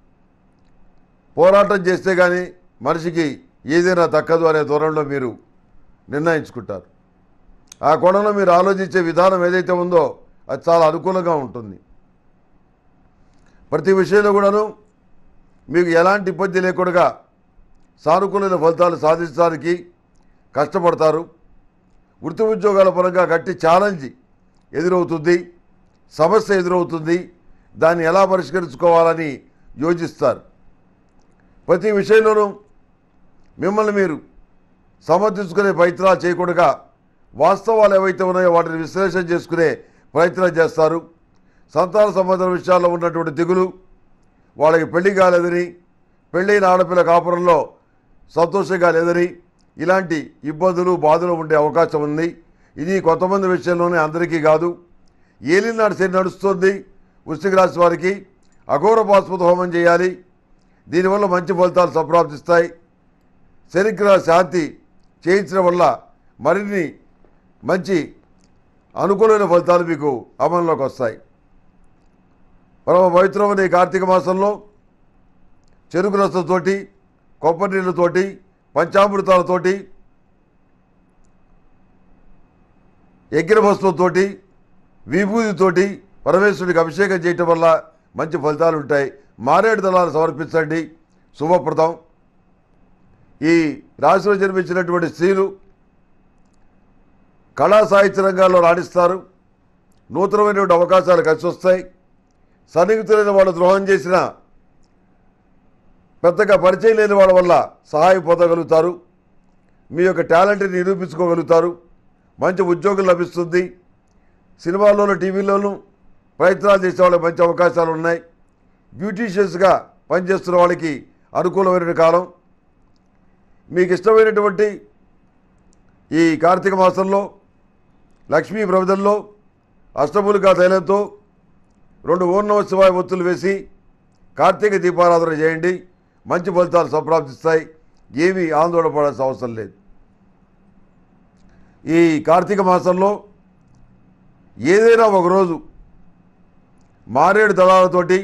పోరాటం చేస్తే కానీ మనిషికి ఏదైనా దక్కదు అనే ధోరణిలో మీరు నిర్ణయించుకుంటారు ఆ కోణంలో మీరు ఆలోచించే విధానం ఏదైతే ఉందో అది చాలా అనుకూలంగా ఉంటుంది ప్రతి విషయంలో కూడాను మీకు ఎలాంటి ఇబ్బంది లేకుండా సానుకూలమైన ఫలితాలు సాధించడానికి కష్టపడతారు వృత్తి ఉద్యోగాల పరంగా గట్టి ఛాలెంజ్ ఎదురవుతుంది సమస్య ఎదురవుతుంది దాన్ని ఎలా పరిష్కరించుకోవాలని యోచిస్తారు ప్రతి విషయంలోనూ మిమ్మల్ని మీరు సమర్థించుకునే ప్రయత్నాలు చేయకుండా వాస్తవాలు ఏవైతే ఉన్నాయో వాటిని విశ్లేషణ చేసుకునే ప్రయత్నం చేస్తారు సంతాన సంబంధం విషయాల్లో ఉన్నటువంటి దిగులు వాళ్ళకి పెళ్లి కాలేదని పెళ్ళైన ఆడపిల్ల కాపురంలో సంతోషంగా లేదని ఇలాంటి ఇబ్బందులు బాధలు ఉండే అవకాశం ఉంది ఇది కొంతమంది విషయంలోనే అందరికీ కాదు ఏలినాడు శని నడుస్తుంది వృశ్చిక రాశి వారికి అఘోర బాస్పత హోమం చేయాలి దీనివల్ల మంచి ఫలితాలు సంప్రాప్తిస్తాయి శనిగ్రహ శాంతి చేయించడం వల్ల మరిన్ని మంచి అనుకూలమైన ఫలితాలు మీకు అమల్లోకి వస్తాయి పరమ పవిత్రమైన ఈ కార్తీక మాసంలో చెరుకు రసంతోటి కొబ్బరి నీళ్ళతోటి పంచామృతాలతోటి యజ్ఞభస్మంతోటి విభూతితోటి పరమేశ్వరుడికి అభిషేకం చేయటం వల్ల మంచి ఫలితాలు ఉంటాయి మారేడు దళాలు సమర్పించండి శుభప్రదం ఈ రాశిలో జన్మించినటువంటి స్త్రీలు కళా సాహిత్య రంగాల్లో రాణిస్తారు నూతనమైనటువంటి అవకాశాలు కలిసి వస్తాయి సన్నిహితులైన వాళ్ళు ద్రోహం చేసిన పెద్దగా పరిచయం లేని వాళ్ళ వల్ల సహాయం పొందగలుగుతారు మీ యొక్క టాలెంట్ని నిరూపించుకోగలుగుతారు మంచి ఉద్యోగం లభిస్తుంది సినిమాల్లోనూ టీవీలోనూ ప్రయత్నాలు చేసే వాళ్ళకి మంచి అవకాశాలు ఉన్నాయి బ్యూటీషియన్స్గా పనిచేస్తున్న వాళ్ళకి అనుకూలమైన కాలం మీకు ఇష్టమైనటువంటి ఈ కార్తీక మాసంలో లక్ష్మీ ప్రమిదల్లో అష్టమూలికా తైలంతో రెండు ఓర్ణవ శివాయ ఒత్తులు వేసి కార్తీక దీపారాధన చేయండి మంచి ఫలితాలు సంప్రాప్తిస్తాయి ఏమీ ఆందోళన పడాల్సిన అవసరం లేదు ఈ కార్తీక మాసంలో ఏదైనా ఒకరోజు మారేడు దళాలతోటి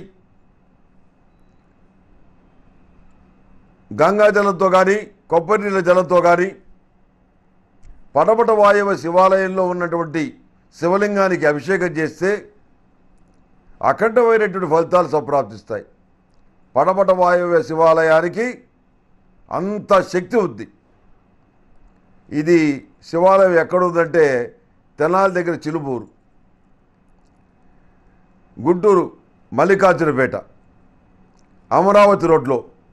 గంగా జలంతో కానీ కొబ్బరి నీళ్ళ జలంతో కానీ పటపట వాయవ శివాలయంలో ఉన్నటువంటి శివలింగానికి అభిషేకం చేస్తే అఖండమైనటువంటి ఫలితాలు సంప్రాప్తిస్తాయి పడమట వాయువ్య శివాలయానికి అంత శక్తి ఉంది ఇది శివాలయం ఎక్కడుందంటే తెనాలి దగ్గర చిలుబూరు గుంటూరు మల్లికార్జునపేట అమరావతి రోడ్లో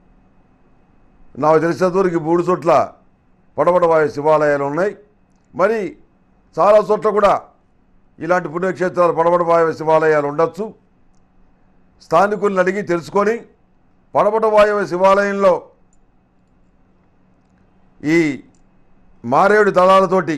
నాకు తెలిసినంతవరకు ఈ మూడు చోట్ల పడమటవాయు శివాలయాలు ఉన్నాయి మరి చాలా చోట్ల కూడా ఇలాంటి పుణ్యక్షేత్రాలు పడమటవాయు శివాలయాలు ఉండొచ్చు స్థానికులను అడిగి తెలుసుకొని పడమటవాయు శివాలయంలో ఈ మారేడు దళాలతోటి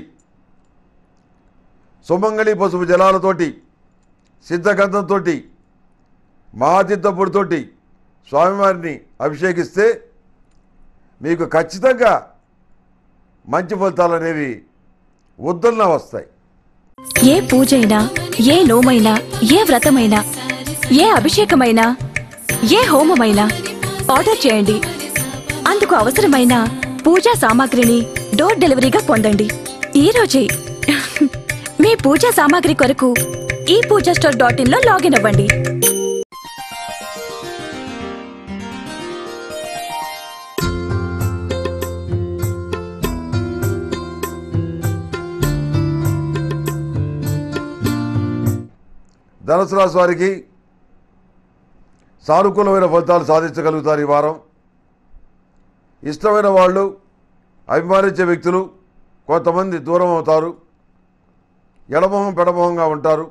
సుమంగళి పసుపు జలాలతోటి సిద్ధగంధంతో మహాతీర్థపుడితోటి స్వామివారిని అభిషేకిస్తే మీకు ఖచ్చితంగా మంచి ఫలితాలు అనేవి ఉద్దరణ వస్తాయి ఏ పూజైనా ఏ నోమైనా ఏ వ్రతమైనా ఏ అభిషేకమైనా ఏ హోమమైనా ఆర్డర్ చేయండి అందుకు అవసరమైన పూజా సామాగ్రిని డోర్ డెలివరీగా పొందండి ఈ రోజే మీ పూజా సామాగ్రి కొరకు ఈ పూజా స్టోర్ డాట్ ఇన్ లో లాగిన్ అవ్వండి ధనుసు రాశి వారికి సానుకూలమైన ఫలితాలు సాధించగలుగుతారు ఈ వారం ఇష్టమైన వాళ్ళు అభిమానించే వ్యక్తులు కొంతమంది దూరం అవుతారు ఎడమొహం పెడమొహంగా ఉంటారు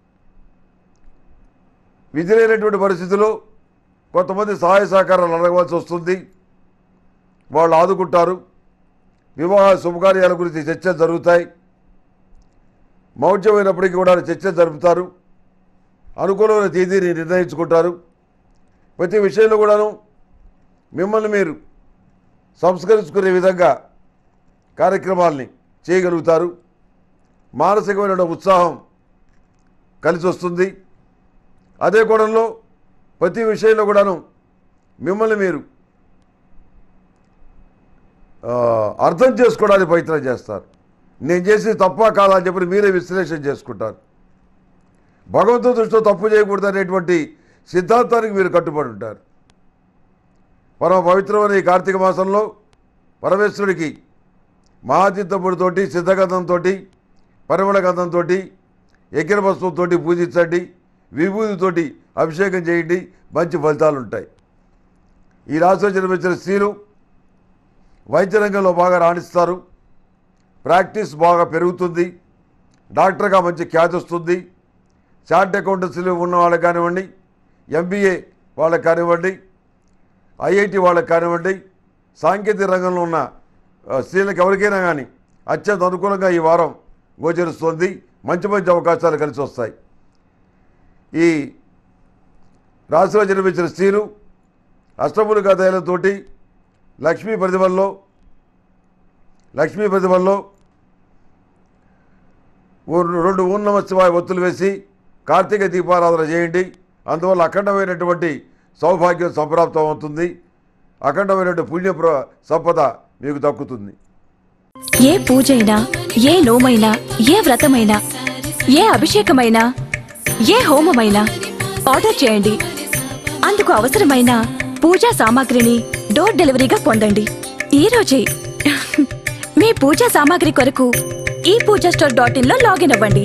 విధి లేనటువంటి పరిస్థితుల్లో కొంతమంది సహాయ సహకారాలు అడగవలసి వస్తుంది వాళ్ళు ఆదుకుంటారు వివాహ శుభకార్యాల గురించి చర్చలు జరుగుతాయి మౌఢ్యమైనప్పటికీ కూడా చర్చలు జరుపుతారు అనుకూలమైన తేదీని నిర్ణయించుకుంటారు ప్రతి విషయంలో కూడాను మిమ్మల్ని మీరు సంస్కరించుకునే విధంగా కార్యక్రమాల్ని చేయగలుగుతారు మానసికమైన ఉత్సాహం కలిసి వస్తుంది అదే కోణంలో ప్రతి విషయంలో కూడాను మిమ్మల్ని మీరు ఆ, అర్థం చేసుకోవడానికి ప్రయత్నం చేస్తారు నేను చేసి తప్ప కాదా అని చెప్పి మీరే విశ్లేషణ చేసుకుంటారు భగవంతుడి దృష్టిలో తప్పు చేయకూడదు అనేటువంటి సిద్ధాంతానికి మీరు కట్టుబడి ఉంటారు పరమ పవిత్రమైన ఈ కార్తీక మాసంలో పరమేశ్వరుడికి మహాతీర్థపుడితోటి సిద్ధగంధంతో పరిమళ గంధంతో ఎక్కిన వస్తువుతో పూజించండి విభూతితోటి అభిషేకం చేయండి మంచి ఫలితాలు ఉంటాయి ఈ రాశిలో జన్మించిన స్త్రీలు వైద్య రంగంలో బాగా రాణిస్తారు ప్రాక్టీస్ బాగా పెరుగుతుంది డాక్టర్గా మంచి ఖ్యాతి వస్తుంది చార్ట్ అకౌంటెన్సీలు ఉన్న వాళ్ళకి కానివ్వండి ఎంబీఏ వాళ్ళకి కానివ్వండి ఐఐటి వాళ్ళకి కానివ్వండి సాంకేతిక రంగంలో ఉన్న ఆ, స్త్రీలకు ఎవరికైనా కానీ అత్యంత అనుకూలంగా ఈ వారం గోచరిస్తుంది మంచి మంచి అవకాశాలు కలిసి వస్తాయి ఈ రాశిలో జన్మించిన స్త్రీలు అష్టములుగా దయలతోటి లక్ష్మీ ప్రతిభల్లో లక్ష్మీ ప్రతిభల్లో ఓ- రెండు ఓం నమ శివాయ ఒత్తులు వేసి కార్తీక దీపారాధన చేయండి అందువల్ల అఖండమైనటువంటి సౌభాగ్యం సంప్రాప్తం అవుతుంది అఖండమైనటువంటి పుణ్య ప్ర- సంపద మీకు దక్కుతుంది ఏ పూజైనా ఏ నోమైనా ఏ వ్రతమైనా ఏ అభిషేకమైనా ఏ హోమమైనా ఆర్డర్ చేయండి అందుకు అవసరమైన పూజా సామాగ్రిని డోర్ డెలివరీగా పొందండి ఈ రోజే మీ పూజా సామాగ్రి కొరకు ఈ పూజా స్టోర్ డాట్ ఇన్ లో లాగిన్ అవ్వండి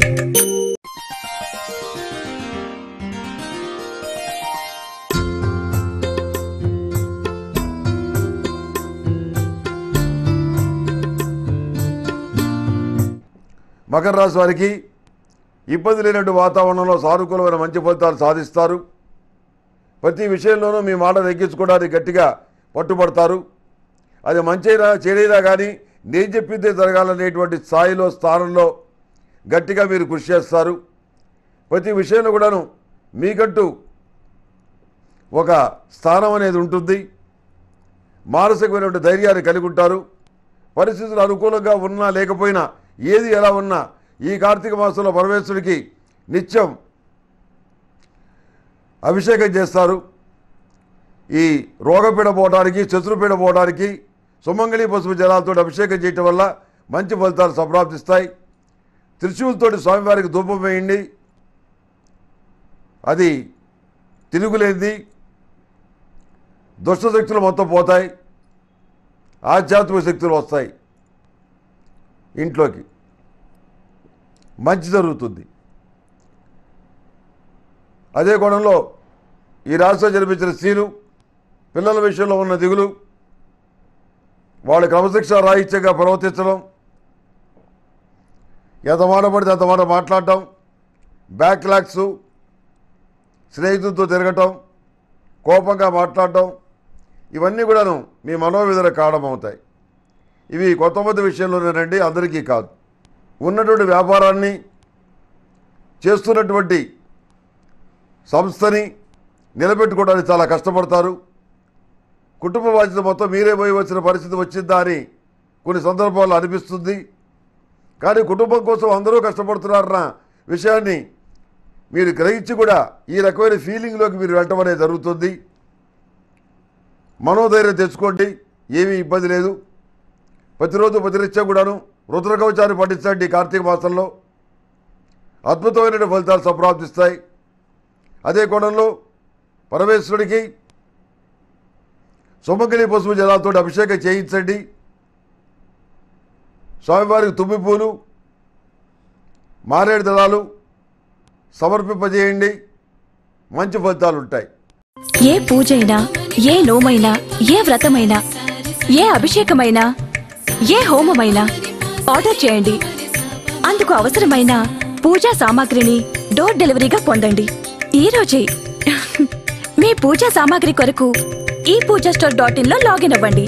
మకర రాశి వారికి ఇబ్బంది లేనటువంటి వాతావరణంలో సానుకూలమైన మంచి ఫలితాలు సాధిస్తారు ప్రతి విషయంలోనూ మీ మాట నెగ్గించుకోవడానికి గట్టిగా పట్టుబడతారు అది మంచైనా చెడైనా కానీ నేను చెప్పిందే జరగాలనేటువంటి స్థాయిలో స్థానంలో గట్టిగా మీరు కృషి చేస్తారు ప్రతి విషయంలో కూడాను మీకంటూ ఒక స్థానం అనేది ఉంటుంది మానసికమైనటువంటి ధైర్యాన్ని కలిగి ఉంటారు పరిస్థితులు అనుకూలంగా ఉన్నా లేకపోయినా ఏది ఎలా ఉన్నా ఈ కార్తీక మాసంలో పరమేశ్వరుడికి నిత్యం అభిషేకం చేస్తారు ఈ రోగపీడ పోవడానికి శత్రుపీడ పోవడానికి సుమంగళి పసుపు జలాలతో అభిషేకం చేయటం వల్ల మంచి ఫలితాలు సంప్రాప్తిస్తాయి త్రిశూలతోటి స్వామివారికి ధూపం వేయండి అది తిరుగులేనిది దుష్ట శక్తులు మొత్తం పోతాయి ఆధ్యాత్మిక శక్తులు వస్తాయి ఇంట్లోకి మంచి జరుగుతుంది అదే కోణంలో ఈ రాష్ట్రం జన్మించిన స్త్రీలు పిల్లల విషయంలో ఉన్న దిగులు వాళ్ళు క్రమశిక్ష రాహిత్యంగా ప్రవర్తించడం ఎంత మాట పడితే అంత మాట మాట్లాడటం బ్యాక్లాగ్స్ స్నేహితులతో తిరగటం కోపంగా మాట్లాడటం ఇవన్నీ కూడాను మీ మనోవేదన కారణమవుతాయి ఇవి కొంతమంది విషయంలోనేనండి అందరికీ కాదు ఉన్నటువంటి వ్యాపారాన్ని చేస్తున్నటువంటి సంస్థని నిలబెట్టుకోవడానికి చాలా కష్టపడతారు కుటుంబ బాధ్యత మొత్తం మీరే పోయి వచ్చిన పరిస్థితి వచ్చిందా అని కొన్ని సందర్భాల్లో అనిపిస్తుంది కానీ కుటుంబం కోసం అందరూ కష్టపడుతున్నారన్న విషయాన్ని మీరు గ్రహించి కూడా ఈ రకమైన ఫీలింగ్లోకి మీరు వెళ్ళటం అనేది జరుగుతుంది మనోధైర్యం తెచ్చుకోండి ఏమీ ఇబ్బంది లేదు ప్రతిరోజు ప్రతినిత్యం కూడాను రుద్ర కవచాన్ని పఠించండి ఈ కార్తీక మాసంలో అద్భుతమైన ఫలితాలు సంప్రాప్తిస్తాయి అదే కోణంలో పరమేశ్వరుడికి సుమంగళి పసుపు జలాలతో అభిషేకం చేయించండి స్వామివారికి తుమ్మి పూలు మారేడు దళాలు సమర్పింపజేయండి మంచి ఫలితాలు ఉంటాయి ఏ పూజైనా ఏ నోమైనా ఏ వ్రతమైనా ఏ అభిషేకమైనా ఏ హోమమైనా ఆర్డర్ చేయండి అందుకు అవసరమైన పూజా సామాగ్రిని డోర్ డెలివరీగా పొందండి ఈ రోజే మీ పూజా సామాగ్రి కొరకు ఈ పూజా స్టోర్ డాట్ ఇన్ లో లాగిన్ అవ్వండి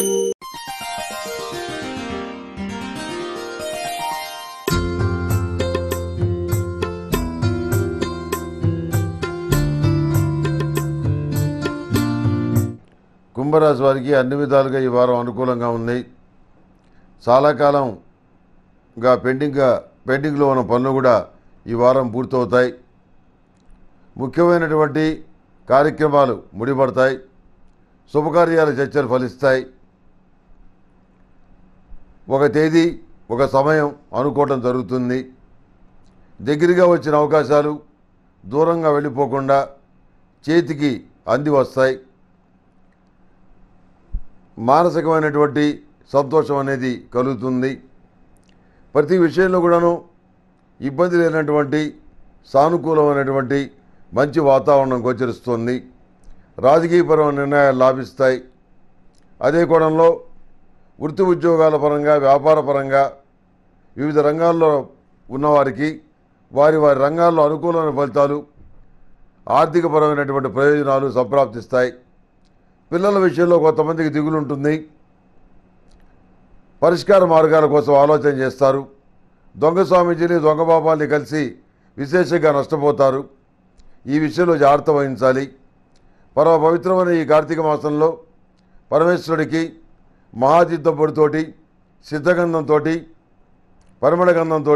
కుంభరాశి వారికి అన్ని విధాలుగా ఈ వారం అనుకూలంగా ఉంది చాలా కాలంగా పెండింగ్గా పెండింగ్లో ఉన్న పనులు కూడా ఈ వారం పూర్తవుతాయి ముఖ్యమైనటువంటి కార్యక్రమాలు ముడిపడతాయి శుభకార్యాల చర్చలు ఫలిస్తాయి ఒక తేదీ ఒక సమయం అనుకోవటం జరుగుతుంది దగ్గరగా వచ్చిన అవకాశాలు దూరంగా వెళ్ళిపోకుండా చేతికి అంది వస్తాయి మానసికమైనటువంటి సంతోషం అనేది కలుగుతుంది ప్రతి విషయంలో కూడాను ఇబ్బంది లేనటువంటి సానుకూలమైనటువంటి మంచి వాతావరణం గోచరిస్తుంది రాజకీయపరమైన నిర్ణయాలు లాభిస్తాయి అదే కోణంలో వృత్తి ఉద్యోగాల పరంగా వ్యాపార పరంగా వివిధ రంగాల్లో ఉన్నవారికి వారి వారి రంగాల్లో అనుకూలమైన ఫలితాలు ఆర్థికపరమైనటువంటి ప్రయోజనాలు సంప్రాప్తిస్తాయి పిల్లల విషయంలో కొంతమందికి దిగులు ఉంటుంది పరిష్కార మార్గాల కోసం ఆలోచన చేస్తారు దొంగ స్వామీజీని దొంగ బాబాల్ని కలిసి విశేషంగా నష్టపోతారు ఈ విషయంలో జాగ్రత్త వహించాలి పరమ పవిత్రమైన ఈ కార్తీక మాసంలో పరమేశ్వరుడికి మహాతీర్థం పొడితోటి సిద్ధగంధంతో పరిమళ గంధంతో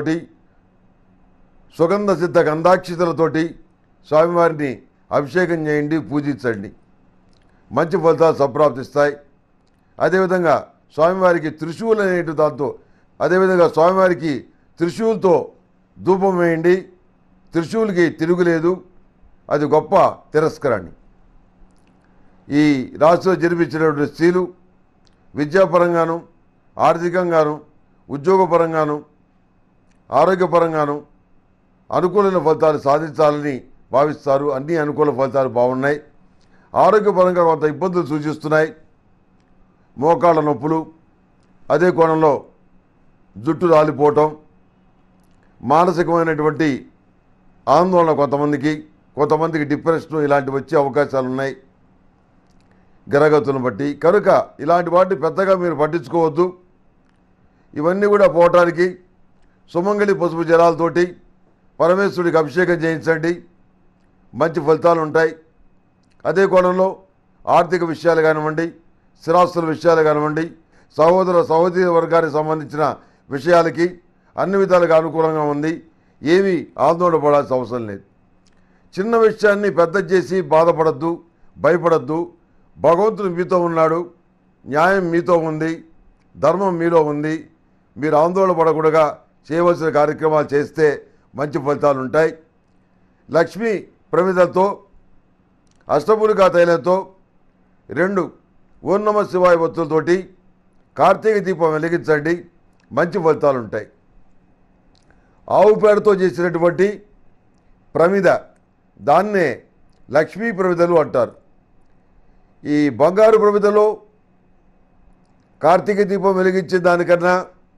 సుగంధ సిద్ధ గంధాక్షితలతోటి స్వామివారిని అభిషేకం చేయండి పూజించండి మంచి ఫలితాలు సంప్రాప్తిస్తాయి అదేవిధంగా స్వామివారికి త్రిశూల్ అనేటి దాంతో అదేవిధంగా స్వామివారికి త్రిశూల్తో ధూపం వేయండి త్రిశూల్కి తిరుగులేదు అది గొప్ప తిరస్కరణి ఈ రాశిలో జన్మించినటువంటి స్త్రీలు విద్యాపరంగాను ఆర్థికంగాను ఉద్యోగపరంగాను ఆరోగ్యపరంగాను అనుకూలమైన ఫలితాలు సాధించాలని భావిస్తారు అన్ని అనుకూల ఫలితాలు బాగున్నాయి ఆరోగ్యపరంగా కొంత ఇబ్బందులు సూచిస్తున్నాయి మోకాళ్ళ నొప్పులు అదే కోణంలో జుట్టు రాలిపోవటం మానసికమైనటువంటి ఆందోళన కొంతమందికి కొంతమందికి డిప్రెషన్ ఇలాంటివి వచ్చే అవకాశాలు ఉన్నాయి గ్రహగతులను బట్టి కనుక ఇలాంటి వాటిని పెద్దగా మీరు పట్టించుకోవద్దు ఇవన్నీ కూడా పోవటానికి సుమంగళి పసుపు జలాలతోటి పరమేశ్వరుడికి అభిషేకం చేయించండి మంచి ఫలితాలు ఉంటాయి అదే కోణంలో ఆర్థిక విషయాలు కానివ్వండి స్థిరాస్తుల విషయాలు కానివ్వండి సహోదర సహోదరి వర్గానికి సంబంధించిన విషయాలకి అన్ని విధాలుగా అనుకూలంగా ఉంది ఏమీ ఆందోళన పడాల్సిన అవసరం లేదు చిన్న విషయాన్ని పెద్ద చేసి బాధపడద్దు భయపడద్దు భగవంతుడు మీతో ఉన్నాడు న్యాయం మీతో ఉంది ధర్మం మీలో ఉంది మీరు ఆందోళన పడకుండా చేయవలసిన కార్యక్రమాలు చేస్తే మంచి ఫలితాలు ఉంటాయి లక్ష్మీ ప్రమిదలతో అష్టమూలికా తైలంతో రెండు ఓం నమ శివాయ వత్తులతోటి కార్తీక దీపం వెలిగించండి మంచి ఫలితాలు ఉంటాయి ఆవు పేడతో చేసినటువంటి ప్రమిద దాన్నే లక్ష్మీ ప్రమిదలు అంటారు ఈ బంగారు ప్రమిదలో కార్తీక దీపం వెలిగించే దానికన్నా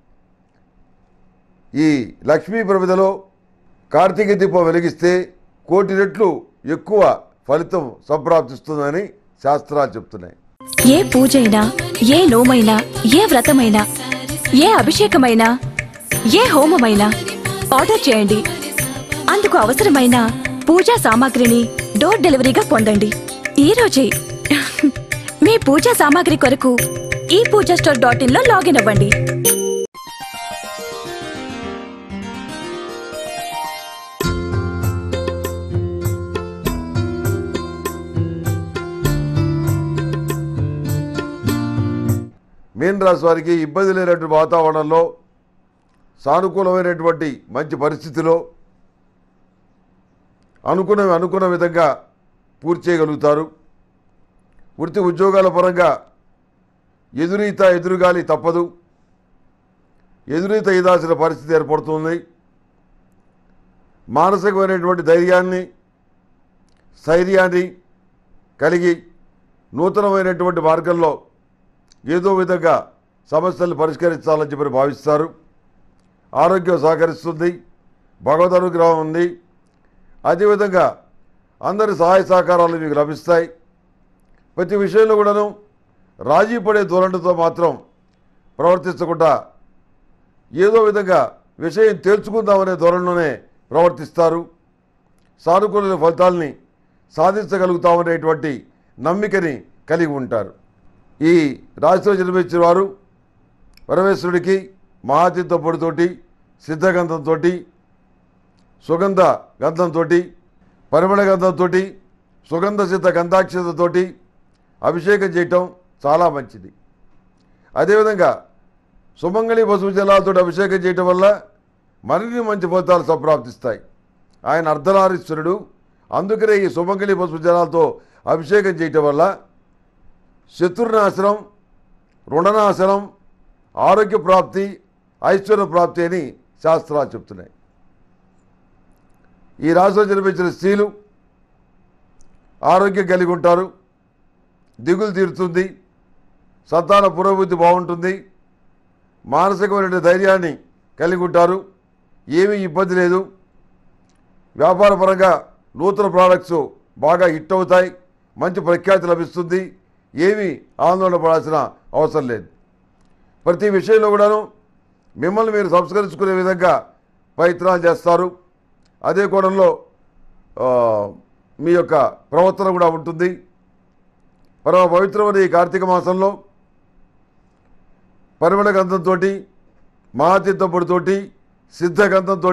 ఈ లక్ష్మీ ప్రమిదలో కార్తీక దీపం వెలిగిస్తే కోటి రెట్లు ఎక్కువ ఫలితం సంప్రాప్తిస్తుందని శాస్త్రాలు చెప్తున్నాయి ఏ పూజైనా ఏ నోమైనా ఏ వ్రతమైనా ఏ అభిషేకమైనా ఏ హోమమైనా ఆర్డర్ చేయండి అందుకు అవసరమైన పూజా సామాగ్రిని డోర్ డెలివరీగా పొందండి ఈ రోజే మీ పూజా సామాగ్రి కొరకు ఈ పూజా స్టోర్ డాట్ ఇన్ లో లాగిన్ అవ్వండి మీన రాశి వారికి ఇబ్బంది లేనటువంటి వాతావరణంలో సానుకూలమైనటువంటి మంచి పరిస్థితిలో అనుకున్నవి అనుకున్న విధంగా పూర్తి చేయగలుగుతారు వృత్తి ఉద్యోగాల పరంగా ఎదురీత ఎదురుగాలి తప్పదు ఎదురీత ఈదాల్సిన పరిస్థితి ఏర్పడుతుంది మానసికమైనటువంటి ధైర్యాన్ని స్థైర్యాన్ని కలిగి నూతనమైనటువంటి మార్గంలో ఏదో విధంగా సమస్యలు పరిష్కరించాలని చెప్పి భావిస్తారు ఆరోగ్యం సహకరిస్తుంది భగవద్ అనుగ్రహం ఉంది అదేవిధంగా అందరి సహాయ సహకారాలు మీకు లభిస్తాయి ప్రతి విషయంలో కూడాను రాజీ పడే ధోరణితో మాత్రం ప్రవర్తించకుండా ఏదో విధంగా విషయం తేల్చుకుందామనే ధోరణిలోనే ప్రవర్తిస్తారు సానుకూల ఫలితాల్ని సాధించగలుగుతామనేటువంటి నమ్మికని కలిగి ఉంటారు ఈ రాశిలో జన్మించిన వారు పరమేశ్వరుడికి మహాతీర్థ పొడితోటి సిద్ధగంధంతో సుగంధ గంధంతో పరిమళ గంధంతో సుగంధ సిద్ధ గంధాక్షతతోటి అభిషేకం చేయటం చాలా మంచిది అదేవిధంగా సుమంగళి పశువు జలాలతో అభిషేకం చేయటం వల్ల మరిన్ని మంచి ఫలితాలు సంప్రాప్తిస్తాయి ఆయన అర్ధనారీశ్వరుడు అందుకనే ఈ సుమంగళి పశువు జలాలతో అభిషేకం చేయటం వల్ల శత్రునాశనం రుణనాశనం ఆరోగ్య ప్రాప్తి ఐశ్వర్య ప్రాప్తి అని శాస్త్రాలు చెప్తున్నాయి ఈ రాశిలో జన్మించిన స్త్రీలు ఆరోగ్యం కలిగి ఉంటారు దిగులు తీరుతుంది సంతాన పురోభివృద్ధి బాగుంటుంది మానసికమైన ధైర్యాన్ని కలిగి ఉంటారు ఏమీ ఇబ్బంది లేదు వ్యాపారపరంగా నూతన ప్రోడక్ట్స్ బాగా హిట్ అవుతాయి మంచి ప్రఖ్యాతి లభిస్తుంది ఏమీ ఆందోళన పడాల్సిన అవసరం లేదు ప్రతి విషయంలో కూడాను మిమ్మల్ని మీరు సంస్కరించుకునే విధంగా ప్రయత్నాలు చేస్తారు అదే కోణంలో ఆ, మీ యొక్క ప్రవర్తన కూడా ఉంటుంది పరమ పవిత్రమైన ఈ కార్తీక మాసంలో పరిమళ గంధంతో మహాతీర్థపుడితోటి సిద్ధ గంధంతో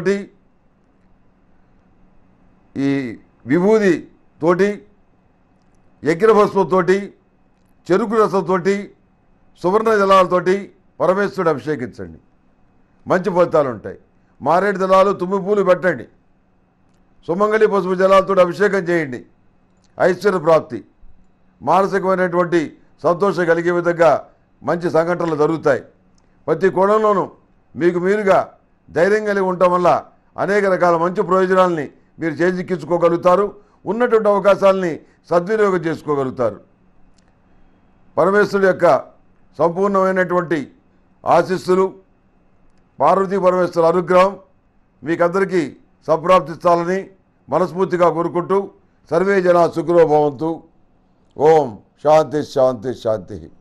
ఈ విభూది తోటి యజ్ఞభస్మంతోటి చెరుకు రసంతోటి సువర్ణ జలాలతోటి పరమేశ్వరుడు అభిషేకించండి మంచి ఫలితాలు ఉంటాయి మారేడు దళాలు తుమ్మి పూలు పెట్టండి సుమంగళి పసుపు జలాలతో అభిషేకం చేయండి ఐశ్వర్య ప్రాప్తి మానసికమైనటువంటి సంతోషం కలిగే విధంగా మంచి సంఘటనలు జరుగుతాయి ప్రతి కోణంలోనూ మీకు మీరుగా ధైర్యం కలిగి ఉండటం వల్ల అనేక రకాల మంచి ప్రయోజనాల్ని మీరు చేజిక్కించుకోగలుగుతారు ఉన్నటువంటి అవకాశాలని సద్వినియోగం చేసుకోగలుగుతారు పరమేశ్వరుడు యొక్క సంపూర్ణమైనటువంటి ఆశీస్సులు పార్వతీ పరమేశ్వర అనుగ్రహం మీకందరికీ సంప్రాప్తిస్తాలని మనస్ఫూర్తిగా కోరుకుంటూ సర్వే జన సుఖలో భవంతు ఓం శాంతి శాంతి శాంతి